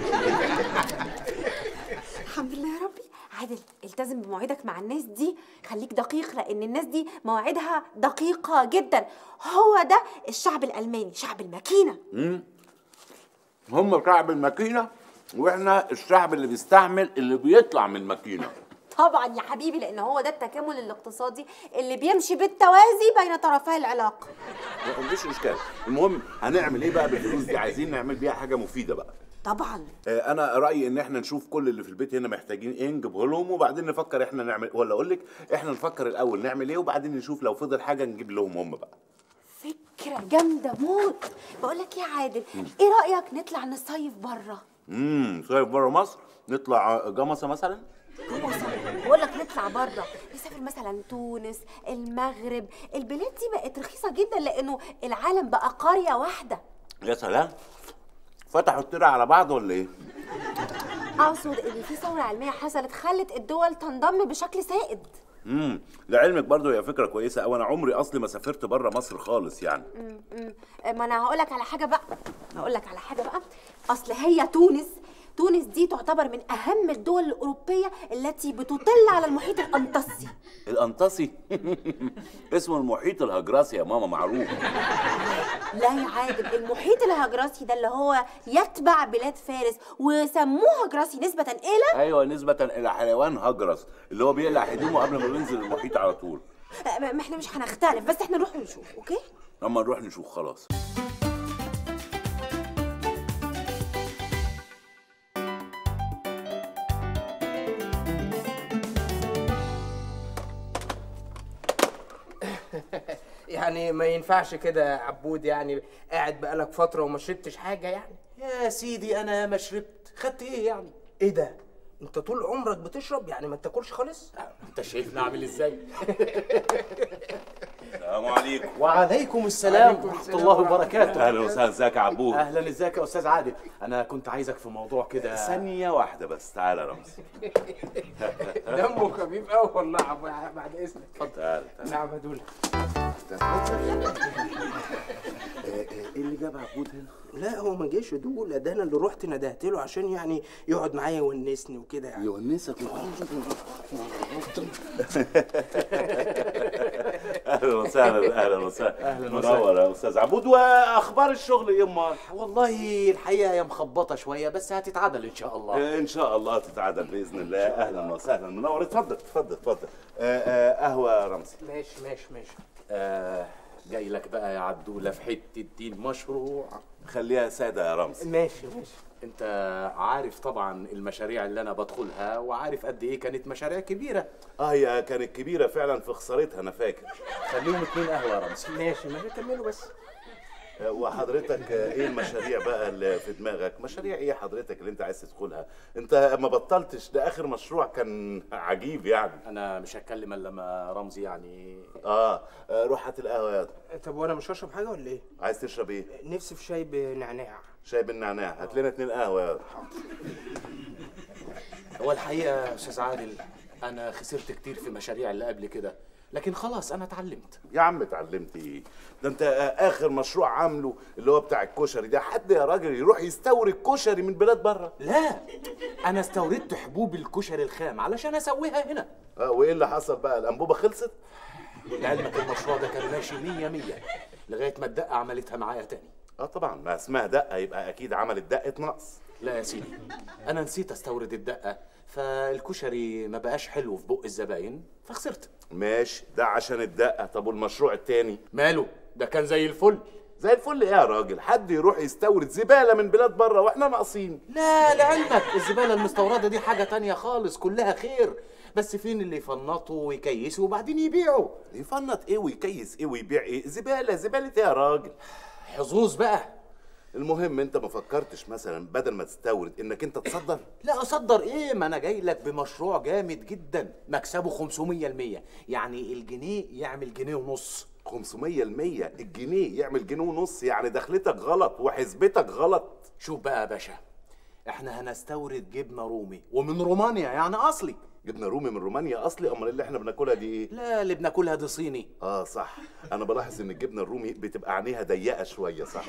الحمد لله يا ربي عادل التزم بمواعيدك مع الناس دي خليك دقيق لان الناس دي مواعيدها دقيقة جدا هو ده الشعب الألماني شعب الماكينة مم. هم شعب الماكينه واحنا الشعب اللي بيستعمل اللي بيطلع من الماكينه طبعا يا حبيبي لان هو ده التكامل الاقتصادي اللي بيمشي بالتوازي بين طرفي العلاقة ما عنديش اشكال المهم هنعمل ايه بقى بالفلوس دي عايزين نعمل بيها حاجه مفيده بقى طبعا آه، انا رايي ان احنا نشوف كل اللي في البيت هنا محتاجين ايه نجيبه لهم وبعدين نفكر احنا نعمل ولا اقول لك احنا نفكر الاول نعمل ايه وبعدين نشوف لو فضل حاجه نجيب لهم هم بقى فكرة جامدة موت بقول لك يا عادل ايه رأيك نطلع نصيف بره امم صيف بره مصر نطلع جمصه مثلا بقول لك نطلع بره نسافر مثلا تونس المغرب البلاد دي بقت رخيصة جدا لانه العالم بقى قرية واحدة يا سلام فتحوا الترع على بعض ولا ايه اقصد ان في ثورة علمية حصلت خلت الدول تنضم بشكل سائد امم لعلمك برضو هي فكره كويسه او انا عمري اصلي ما سافرت بره مصر خالص يعني م- م. ما انا هقول لك على حاجه بقى هقول لك على حاجه بقى اصل هي تونس تونس دي تعتبر من اهم الدول الاوروبيه التي بتطل على المحيط الانطسي الانطسي اسمه المحيط الهجراسي يا ماما معروف لا يا عادل المحيط الهجراسي ده اللي هو يتبع بلاد فارس وسموه هجراسي نسبه الى ايوه نسبه الى حيوان هجرس اللي هو بيقلع هدومه قبل ما بينزل المحيط على طول آه، ما ما احنا مش هنختلف بس احنا نروح نشوف اوكي اما نروح نشوف خلاص يعني ما ينفعش كده يا عبود يعني قاعد بقالك فترة وما شربتش حاجة يعني يا سيدي انا ما شربت خدت ايه يعني ايه ده؟ انت طول عمرك بتشرب يعني ما بتاكلش خالص؟ انت شايفني اعمل ازاي السلام عليكم وعليكم السلام ورحمه الله وبركاته اهلا وسهلا ازيك يا عبود اهلا ازيك يا استاذ عادل انا كنت عايزك في موضوع كده ثانيه واحده بس تعالى يا رمزي دمه خفيف قوي والله يا عبود بعد اذنك اتفضل تعالى نعم يا دولة ايه اللي جاب عبود هنا لا هو ما جاش دولة ده انا اللي رحت ندهت له عشان يعني يقعد معايا يونسني وكده يعني يونسك اهلا وسهلا اهلا وسهلا أهلاً وسهلا. منور يا استاذ عبود واخبار الشغل ايه امال والله الحقيقه هي مخبطه شويه بس هتتعدل ان شاء الله ان شاء الله تتعدل باذن الله اهلا وسهلا منور اتفضل اتفضل اتفضل آه، آه، قهوه يا رمزي ماشي ماشي ماشي آه جاي لك بقى يا عدوله في حته دي المشروع خليها ساده يا رمزي ماشي ماشي انت عارف طبعا المشاريع اللي انا بدخلها وعارف قد ايه كانت مشاريع كبيره اه هي كانت كبيره فعلا في خسارتها انا فاكر خليهم اتنين قهوه يا رمزي ماشي ماشي كملوا بس آه، وحضرتك آه، ايه المشاريع بقى اللي في دماغك مشاريع ايه حضرتك اللي انت عايز تدخلها انت ما بطلتش ده اخر مشروع كان عجيب يعني انا مش هتكلم الا لما رمزي يعني اه آه، روح هات القهوه يا طب وانا مش هشرب حاجة ولا ايه؟ عايز تشرب ايه نفسي في شاي بنعناع شاي بالنعناع هات لنا اتنين قهوه يا هو الحقيقه يا استاذ عادل انا خسرت كتير في مشاريع اللي قبل كده لكن خلاص انا اتعلمت يا عم اتعلمت ايه ده انت آه، اخر مشروع عامله اللي هو بتاع الكشري ده حد يا راجل يروح يستورد كشري من بلاد بره لا انا استوردت حبوب الكشري الخام علشان اسويها هنا اه وايه اللي حصل بقى الانبوبه خلصت لعلمك المشروع ده كان ماشي مية مية لغايه ما الدقه عملتها معايا تاني اه طبعا ما اسمها دقه يبقى اكيد عملت دقه نقص لا يا سيدي انا نسيت استورد الدقه فالكشري ما بقاش حلو في بق الزباين فخسرت ماشي ده عشان الدقه طب والمشروع التاني ماله ده كان زي الفل زي الفل ايه يا راجل حد يروح يستورد زباله من بلاد بره واحنا ناقصين لا لعلمك الزباله المستورده دي حاجه تانية خالص كلها خير بس فين اللي يفنطوا ويكيسوا وبعدين يبيعوا يفنط ايه ويكيس ايه ويبيع ايه زباله زباله ايه يا راجل حظوظ بقى المهم انت ما فكرتش مثلا بدل ما تستورد انك انت تصدر لا اصدر ايه ما انا جاي لك بمشروع جامد جدا مكسبه 500% يعني الجنيه يعمل جنيه ونص 500% الجنيه يعمل جنيه ونص يعني دخلتك غلط وحسبتك غلط شوف بقى يا باشا احنا هنستورد جبنه رومي ومن رومانيا يعني اصلي جبنه رومي من رومانيا اصلي امال اللي احنا بناكلها دي ايه لا اللي بناكلها دي صيني اه صح انا بلاحظ ان الجبنه الرومي بتبقى عينيها ضيقه شويه صح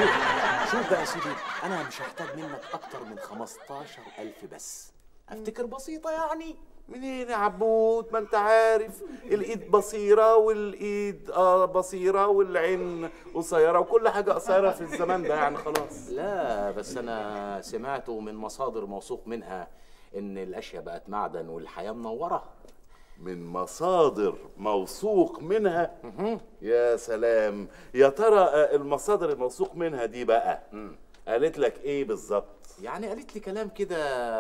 شوف بقى يا سيدي انا مش هحتاج منك اكتر من 15000 بس افتكر بسيطه يعني منين يا عبود ما انت عارف الايد بصيره والايد اه بصيره والعين قصيره وكل حاجه قصيره في الزمان ده يعني خلاص لا بس انا سمعته من مصادر موثوق منها ان الاشياء بقت معدن والحياه منوره من مصادر موثوق منها يا سلام يا ترى آه، المصادر الموثوق منها دي بقى قالت لك ايه بالظبط يعني قالت لي كلام كده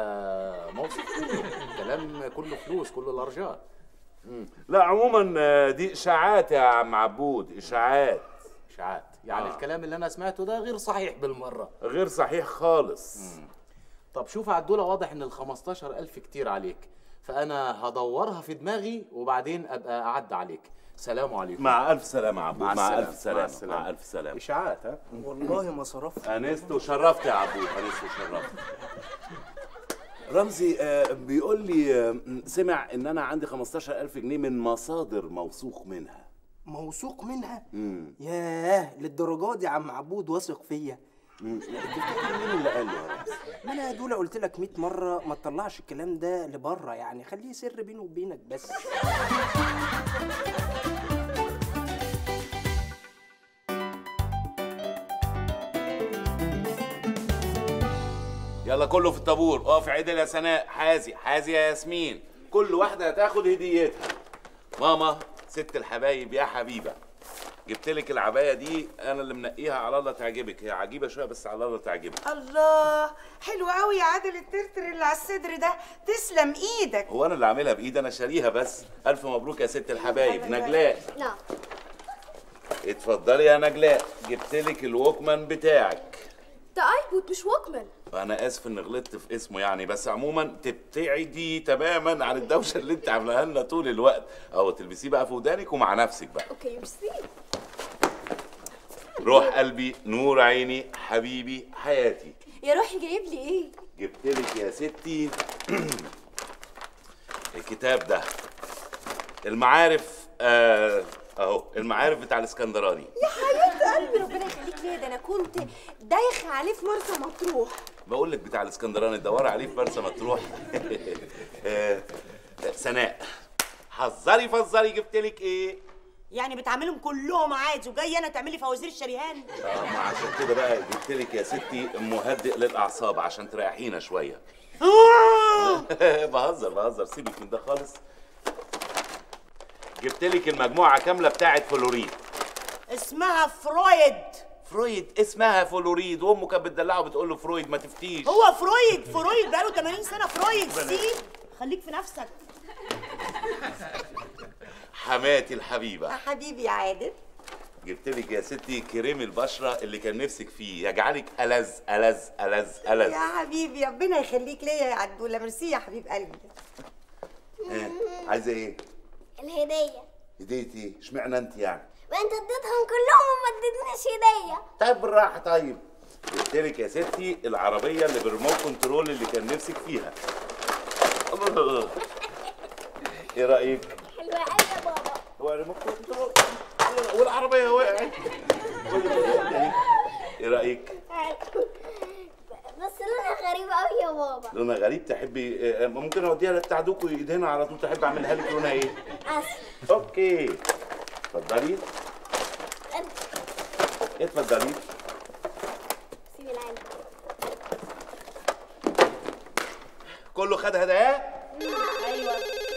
موثوق منه كلام كله فلوس كله لارجات لا عموما آه، دي اشاعات يا عم عبود اشاعات اشاعات يعني آه. الكلام اللي انا سمعته ده غير صحيح بالمره غير صحيح خالص طب شوف يا عدوله واضح ان ال 15000 كتير عليك فانا هدورها في دماغي وبعدين ابقى اعد عليك سلام عليكم مع الف سلامه يا عبود مع مع, السلامة، الف سلامه مع السلامة. مع الف سلامه اشاعات ها والله ما صرفت انست وشرفت يا عبود انست وشرفت رمزي آه، بيقول لي آه، سمع ان انا عندي 15000 جنيه من مصادر موثوق منها موثوق منها امم ياه للدرجات دي يا عم عبود واثق فيا تفتكر مين اللي قال له يا رمزي ما انا يا دولا قلت لك 100 مره ما تطلعش الكلام ده لبره يعني خليه سر بيني وبينك بس يلا كله في الطابور اقف عدل يا سناء حازي حازي يا ياسمين كل واحده هتاخد هديتها ماما ست الحبايب يا حبيبه جبت لك العبايه دي انا اللي منقيها على الله تعجبك هي عجيبه شويه بس على الله تعجبك الله حلو قوي يا عادل الترتر اللي على الصدر ده تسلم ايدك هو انا اللي عاملها بايدي انا شاريها بس الف مبروك يا ست الحبايب نجلاء لا اتفضلي يا نجلاء جبت لك الوكمان بتاعك ده ايبود مش ووكمان انا اسف ان غلطت في اسمه يعني بس عموما تبتعدي تماما عن الدوشه اللي انت عاملاها لنا طول الوقت او تلبسيه بقى في ودانك ومع نفسك بقى اوكي ميرسي روح قلبي نور عيني حبيبي حياتي يا روحي جايب لي ايه جبت لك يا ستي الكتاب ده المعارف آه اهو المعارف بتاع الاسكندراني يا حبيبه قلبي ربنا يخليك ليا ده انا كنت دايخه عليه في مرسى مطروح بقول لك بتاع الاسكندراني تدوري عليه في مرسى مطروح آه، سناء حذري فزري جبت لك ايه يعني بتعاملهم كلهم عادي وجاي انا تعملي فوازير الشريهان اه ما عشان كده بقى جبت لك يا ستي مهدئ للاعصاب عشان تريحينا شويه بهزر بهزر سيبك من ده خالص جبت لك المجموعه كامله بتاعت فلوريد اسمها فرويد فرويد اسمها فلوريد وامه كانت بتدلعه وبتقول له فرويد ما تفتيش هو فرويد فرويد بقاله 80 سنه فرويد سي خليك في نفسك حماتي الحبيبه يا حبيبي يا عادل جبت لك يا ستي كريم البشره اللي كان نفسك فيه يجعلك ألذ ألذ ألذ ألذ يا حبيبي ربنا يخليك ليا يا عدوله ميرسي يا حبيب قلبي إيه؟ عايزه ايه؟ الهدية هديتي اشمعنى انت يعني؟ ما انت اديتهم كلهم وما اديتنيش هدية طيب بالراحه طيب جبت لك يا ستي العربيه اللي بالريموت كنترول اللي كان نفسك فيها ايه رايك؟ حلوة قوي يا بابا هو الريموت كنترول والعربيه وقعت ايه رايك؟ بس لونها غريب قوي يا بابا لونها غريب تحبي آه، ممكن اوديها لبتاع دوكو يدهنها على طول تحب اعملها لك لونها ايه؟ اسف اوكي اتفضلي اتفضلي سيب العلبة كله خد هدايا ايوه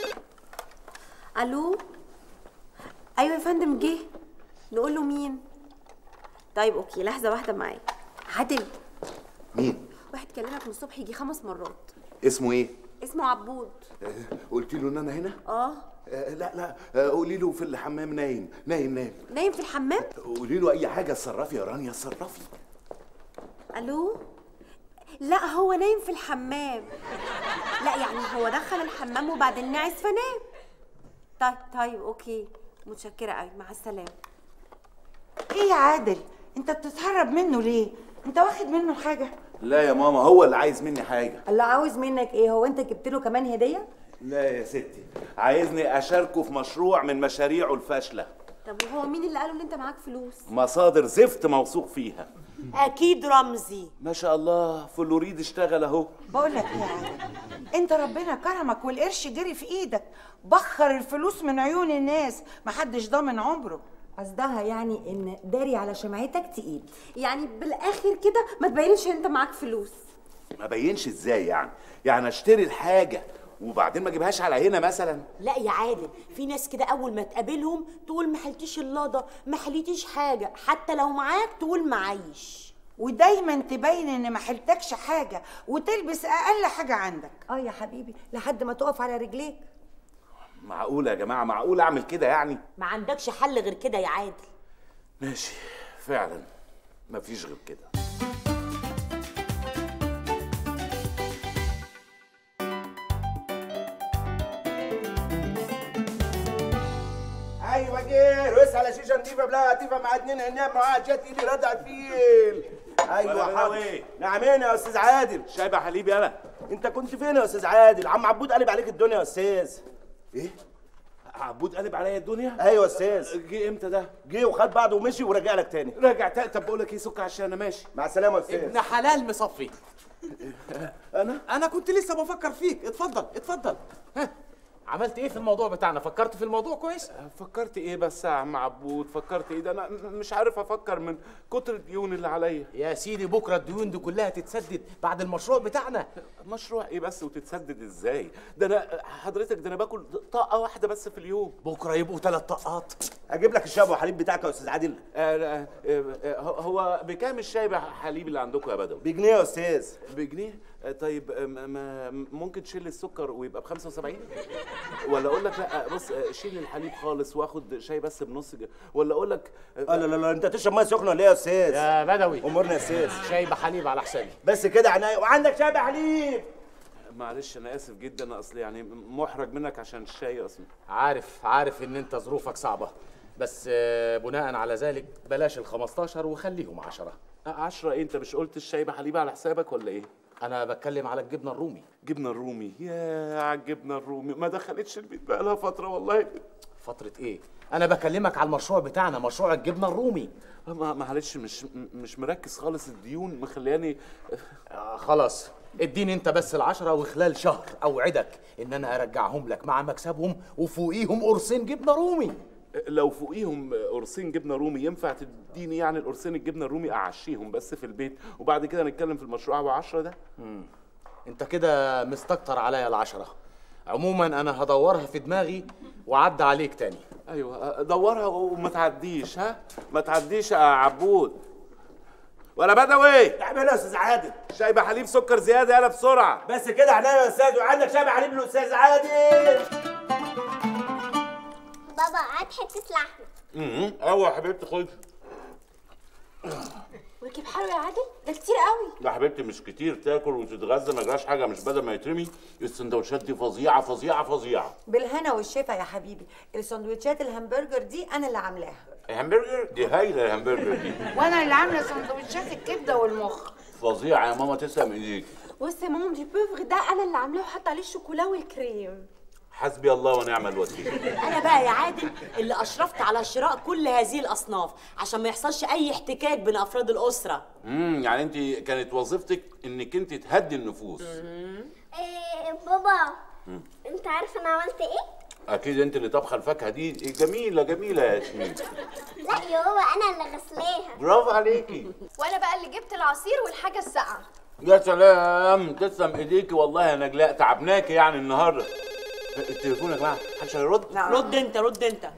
الو ايوه يا فندم جه نقول له مين طيب اوكي لحظه واحده معايا عادل مين واحد كلمك من الصبح يجي خمس مرات اسمه ايه اسمه عبود قلت له ان انا هنا اه آه، لا لا آه، قولي له في الحمام نايم نايم نايم نايم في الحمام قولي له اي حاجه اتصرفي يا رانيا اتصرفي الو لا هو نايم في الحمام لا يعني هو دخل الحمام وبعدين نعس فنام طيب طيب اوكي متشكره قوي مع السلامه ايه يا عادل انت بتتهرب منه ليه انت واخد منه حاجه لا يا ماما هو اللي عايز مني حاجه الله عاوز منك ايه هو انت جبت له كمان هديه لا يا ستي عايزني اشاركه في مشروع من مشاريعه الفاشله طب وهو مين اللي قاله ان انت معاك فلوس مصادر زفت موثوق فيها اكيد رمزي ما شاء الله فلوريد اشتغل اهو بقول لك ايه يا عادل انت ربنا كرمك والقرش جري في ايدك بخر الفلوس من عيون الناس محدش ضامن عمره قصدها يعني ان داري على شمعتك تقيل يعني بالاخر كده ما تبينش ان انت معاك فلوس ما بينش ازاي يعني يعني اشتري الحاجه وبعدين ما اجيبهاش على هنا مثلا لا يا عادل في ناس كده اول ما تقابلهم تقول ما حلتيش اللاضه ما حليتيش حاجه حتى لو معاك تقول معيش ودايما تبين ان ما حلتكش حاجه وتلبس اقل حاجه عندك اه يا حبيبي لحد ما تقف على رجليك معقول يا جماعه معقول اعمل كده يعني ما عندكش حل غير كده يا عادل ماشي فعلا مفيش غير كده ايوه جه رقص على شيشه نضيفه بلا لطيفه مع اتنين عناب مع جت ايدي ردع الفيل ولا ايوه بلا حاضر إيه؟ نعمين يا استاذ عادل شايبه حليب يالا انت كنت فين يا استاذ عادل عم عبود قلب عليك الدنيا يا استاذ ايه عبود قلب عليا الدنيا ايوه يا استاذ جه امتى ده جه وخد بعضه ومشي ورجع لك تاني راجع تاني طب بقول لك ايه سك عشان انا ماشي مع السلامه يا استاذ ابن حلال مصفي انا انا كنت لسه بفكر فيك اتفضل اتفضل ها عملت ايه في الموضوع بتاعنا فكرت في الموضوع كويس فكرت ايه بس يا عم عبود فكرت ايه ده انا م- مش عارف افكر من كتر الديون اللي عليا يا سيدي بكره الديون دي كلها تتسدد بعد المشروع بتاعنا مشروع ايه بس وتتسدد ازاي ده انا حضرتك ده انا باكل طاقه واحده بس في اليوم بكره يبقوا ثلاث طاقات اجيب لك الشاب وحليب بتاعك يا استاذ عادل آه آه آه هو بكام الشاي حليب اللي عندكم يا بدوي بجنيه يا استاذ بجنيه آه، طيب آه، ما- ما ممكن تشيل السكر ويبقى ب 75 ولا اقول لك لا بص آه، شيل الحليب خالص واخد شاي بس بنص ج- ولا اقول لك لا لا لا انت تشرب ميه سخنه ولا ايه يا استاذ يا بدوي امورنا يا استاذ شاي بحليب على حسابي بس كده عناية وعندك شاي بحليب معلش انا اسف جدا اصل يعني محرج منك عشان الشاي اصلا عارف عارف ان انت ظروفك صعبه بس آه، بناء على ذلك بلاش ال 15 وخليهم 10 10 ايه انت مش قلت الشاي بحليب على حسابك ولا ايه انا بتكلم على الجبنه الرومي جبنه الرومي يا على الجبنه الرومي ما دخلتش البيت بقى لها فتره والله فتره ايه انا بكلمك على المشروع بتاعنا مشروع الجبنه الرومي ما معلش مش م- مش مركز خالص الديون مخلياني آه خلاص اديني انت بس العشرة وخلال شهر اوعدك ان انا ارجعهم لك مع مكسبهم وفوقيهم قرصين جبنه رومي لو فوقيهم قرصين جبنه رومي ينفع تديني يعني القرصين الجبنه الرومي اعشيهم بس في البيت وبعد كده نتكلم في المشروع ابو 10 ده انت كده مستكتر عليا العشرة عموما انا هدورها في دماغي وعد عليك تاني ايوه دورها وما تعديش ها ما تعديش يا عبود ولا بدوي اعمل يا استاذ عادل شاي بحليب سكر زياده يلا بسرعه بس كده عناية يا استاذ وعندك شاي بحليب الاستاذ عادل بابا هات حتة لحمة امم ايوه يا حبيبتي خد وكيف حلو يا عادل ده كتير قوي يا حبيبتي مش كتير تاكل وتتغذى ما جراش حاجه مش بدل ما يترمي السندوتشات دي فظيعه فظيعه فظيعه بالهنا والشفا يا حبيبي السندوتشات الهمبرجر دي انا اللي عاملاها الهمبرجر دي هايله الهمبرجر دي وانا اللي عامله سندوتشات الكبده والمخ فظيعه يا ماما تسلم ايديك بص يا ماما دي بوفر ده انا اللي عاملاه وحاطه عليه الشوكولا والكريم حسبي الله ونعم الوكيل انا بقى يا عادل اللي اشرفت على شراء كل هذه الاصناف عشان ما يحصلش اي احتكاك بين افراد الاسره امم يعني انت كانت وظيفتك انك انت تهدي النفوس إيه بابا انت عارف انا عملت ايه؟ اكيد انت اللي طبخه الفاكهه دي جميله جميله يا ياسمين لا يا بابا انا اللي غسلاها برافو عليكي وانا بقى اللي جبت العصير والحاجه الساقعه يا سلام تسلم ايديكي والله يا نجلاء تعبناكي يعني النهارده التليفون يا جماعه محدش هيرد رد انت رد انت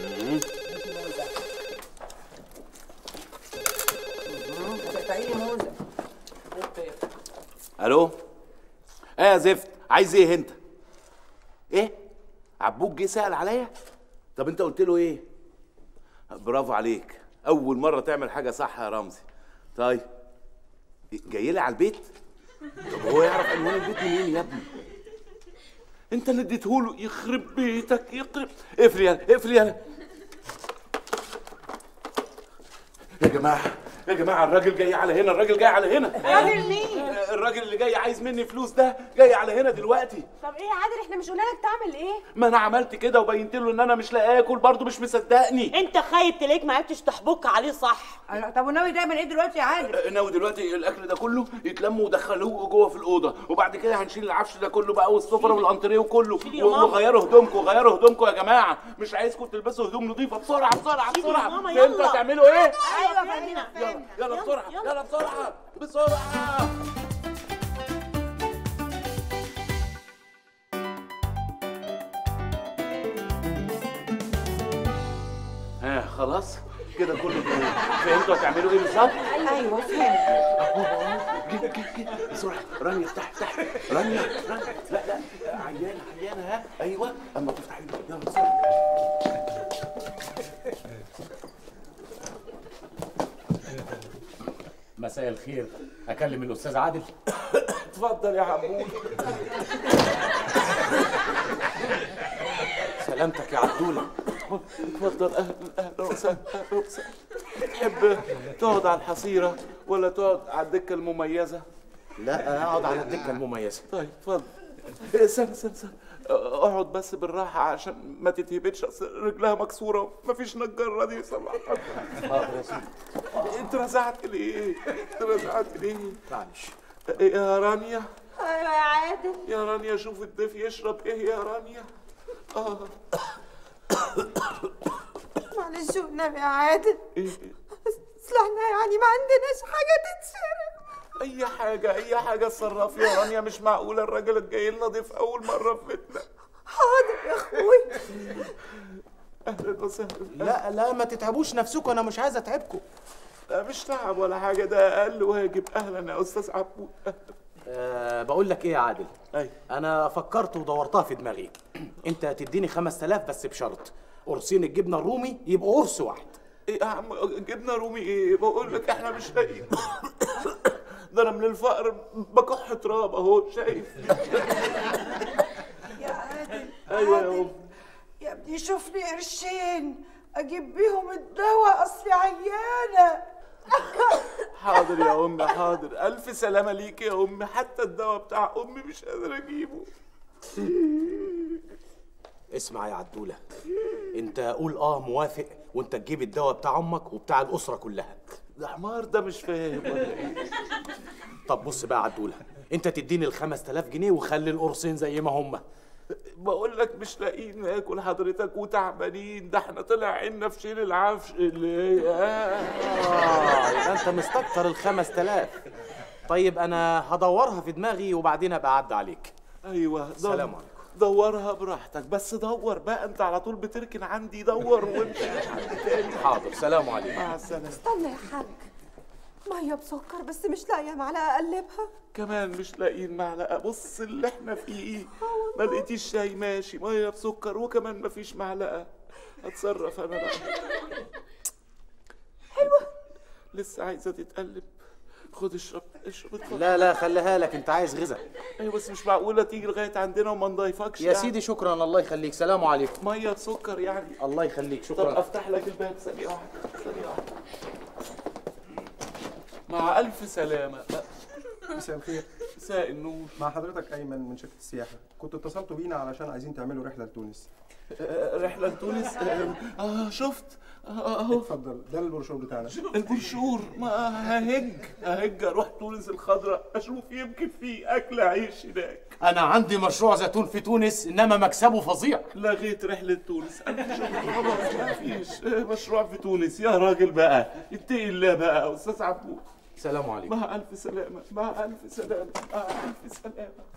الو ايه يا زفت عايز ايه انت ايه عبوك جه سأل عليا طب انت قلت له ايه برافو عليك اول مره تعمل حاجه صح يا رمزي طيب جاي لي على البيت طب هو يعرف عنوان البيت منين يا ابني انت اللي اديتهوله يخرب بيتك يخرب اقفل يلا اقفل يلا يا جماعه يا جماعه الراجل جاي على هنا الراجل جاي على هنا راجل مين؟ الراجل اللي جاي عايز مني فلوس ده جاي على هنا دلوقتي طب ايه يا عادل احنا مش قلنا لك تعمل ايه ما انا عملت كده وبينت له ان انا مش لاقي اكل برضه مش مصدقني انت خايف تلاقيك ما عرفتش تحبك عليه صح طب وناوي دايما ايه دلوقتي يا عادل ناوي دلوقتي الاكل ده كله يتلموا ودخلوه جوه في الاوضه وبعد كده هنشيل العفش ده كله بقى والسفره والانتريه وكله يا و- ماما. وغيروا هدومكم غيروا هدومكم يا جماعه مش عايزكم تلبسوا هدوم نظيفه بسرعه بسرعه شيلي يا بسرعه ماما، انتوا يلا. هتعملوا ايه ايوه فاهمين يلا يلا بسرعه يلا بسرعه بسرعه ها خلاص كده كله تمام فهمتوا هتعملوا ايه بالظبط؟ ايوه فهمت جيب جيب جيب بسرعه رانيا افتح افتح رانيا رانيا لا لا عيانه عيانه ها ايوه اما تفتح يلا بسرعه مساء الخير اكلم الاستاذ عادل اتفضل يا عمود سلامتك يا عبدوله اتفضل اهلا اهلا وسهلا اهلا وسهلا تحب تقعد على الحصيره ولا تقعد على الدكه المميزه؟ لا اقعد على الدكه المميزه طيب اتفضل استنى استنى استنى اقعد بس بالراحه عشان ما تتهبطش اصل رجلها مكسوره ومفيش نجار راضي يصلحها حاضر يا سيدي انت رزعت ليه؟ انت رزعت ليه؟ معلش يا رانيا ايوه يا عادل يا رانيا شوف الضيف يشرب ايه يا رانيا اه معلش والنبي يا عادل ايه اصل احنا يعني ما عندناش حاجه تتشرب اي حاجه اي حاجه اتصرفي يا رانيا مش معقوله الراجل الجاي لنا ضيف اول مره في بيتنا حاضر يا اخوي اهلا وسهلا لا لا ما تتعبوش نفسكم انا مش عايز اتعبكم لا مش تعب ولا حاجه ده اقل واجب اهلا يا استاذ عبود أه بقول لك ايه يا عادل أي. انا فكرت ودورتها في دماغي انت هتديني 5000 بس بشرط قرصين الجبنه الرومي يبقوا قرص واحد ايه يا عم جبنا رومي ايه بقول لك احنا مش لاقيين ده انا من الفقر بكح تراب اهو شايف يا عادل ايوه يا عادل. ام يا ابني شوف لي قرشين اجيب بيهم الدواء اصلي عيانه حاضر يا امي حاضر الف سلامه ليك يا امي حتى الدواء بتاع امي مش قادر اجيبه اسمع يا عدوله انت قول اه موافق وانت تجيب الدواء بتاع امك وبتاع الاسره كلها ده حمار ده مش فاهم ولا ايه طب بص بقى يا عدوله انت تديني ال 5000 جنيه وخلي القرصين زي ما هما بقول لك مش لاقيين ناكل حضرتك وتعبانين ده احنا طلع عنا في شيل العفش اللي اه يبقى انت مستكتر ال 5000 طيب انا هدورها في دماغي وبعدين ابقى اعدي عليك ايوه دور- سلام عليكم دورها براحتك بس دور بقى انت على طول بتركن عندي دور وانت مش عندي تاني حاضر سلام عليكم مع السلامه استنى يا حاج ميه بسكر بس مش لاقيه معلقه اقلبها كمان مش لاقيين معلقه بص اللي احنا فيه ما لقيتيش شاي ماشي ميه بسكر وكمان مفيش معلقه اتصرف انا بقى حلوه لسه عايزه تتقلب خد اشرب اشرب اتفضل لا لا خليها لك انت عايز غذاء ايوه بس مش معقوله تيجي لغايه عندنا وما نضيفكش يا سيدي شكرا الله يخليك سلام عليكم ميه بسكر يعني الله يخليك طب شكرا افتح لك الباب ثانيه واحده ثانيه واحده مع الف سلامه مساء الخير مساء النور مع حضرتك ايمن من شركه السياحه كنت اتصلتوا بينا علشان عايزين تعملوا رحله لتونس آه، رحله لتونس اه آه، شفت آه، اهو اتفضل ده البروشور بتاعنا البروشور ما ههج ههج اروح تونس الخضراء اشوف يمكن في اكل عيش هناك انا عندي مشروع زيتون في تونس انما مكسبه فظيع لغيت رحله تونس انا شغل خلاص ما فيش آه، مشروع في تونس يا راجل بقى اتقي الله بقى يا استاذ عبود سلام عليكم مع الف سلامه مع الف سلامه مع الف سلامه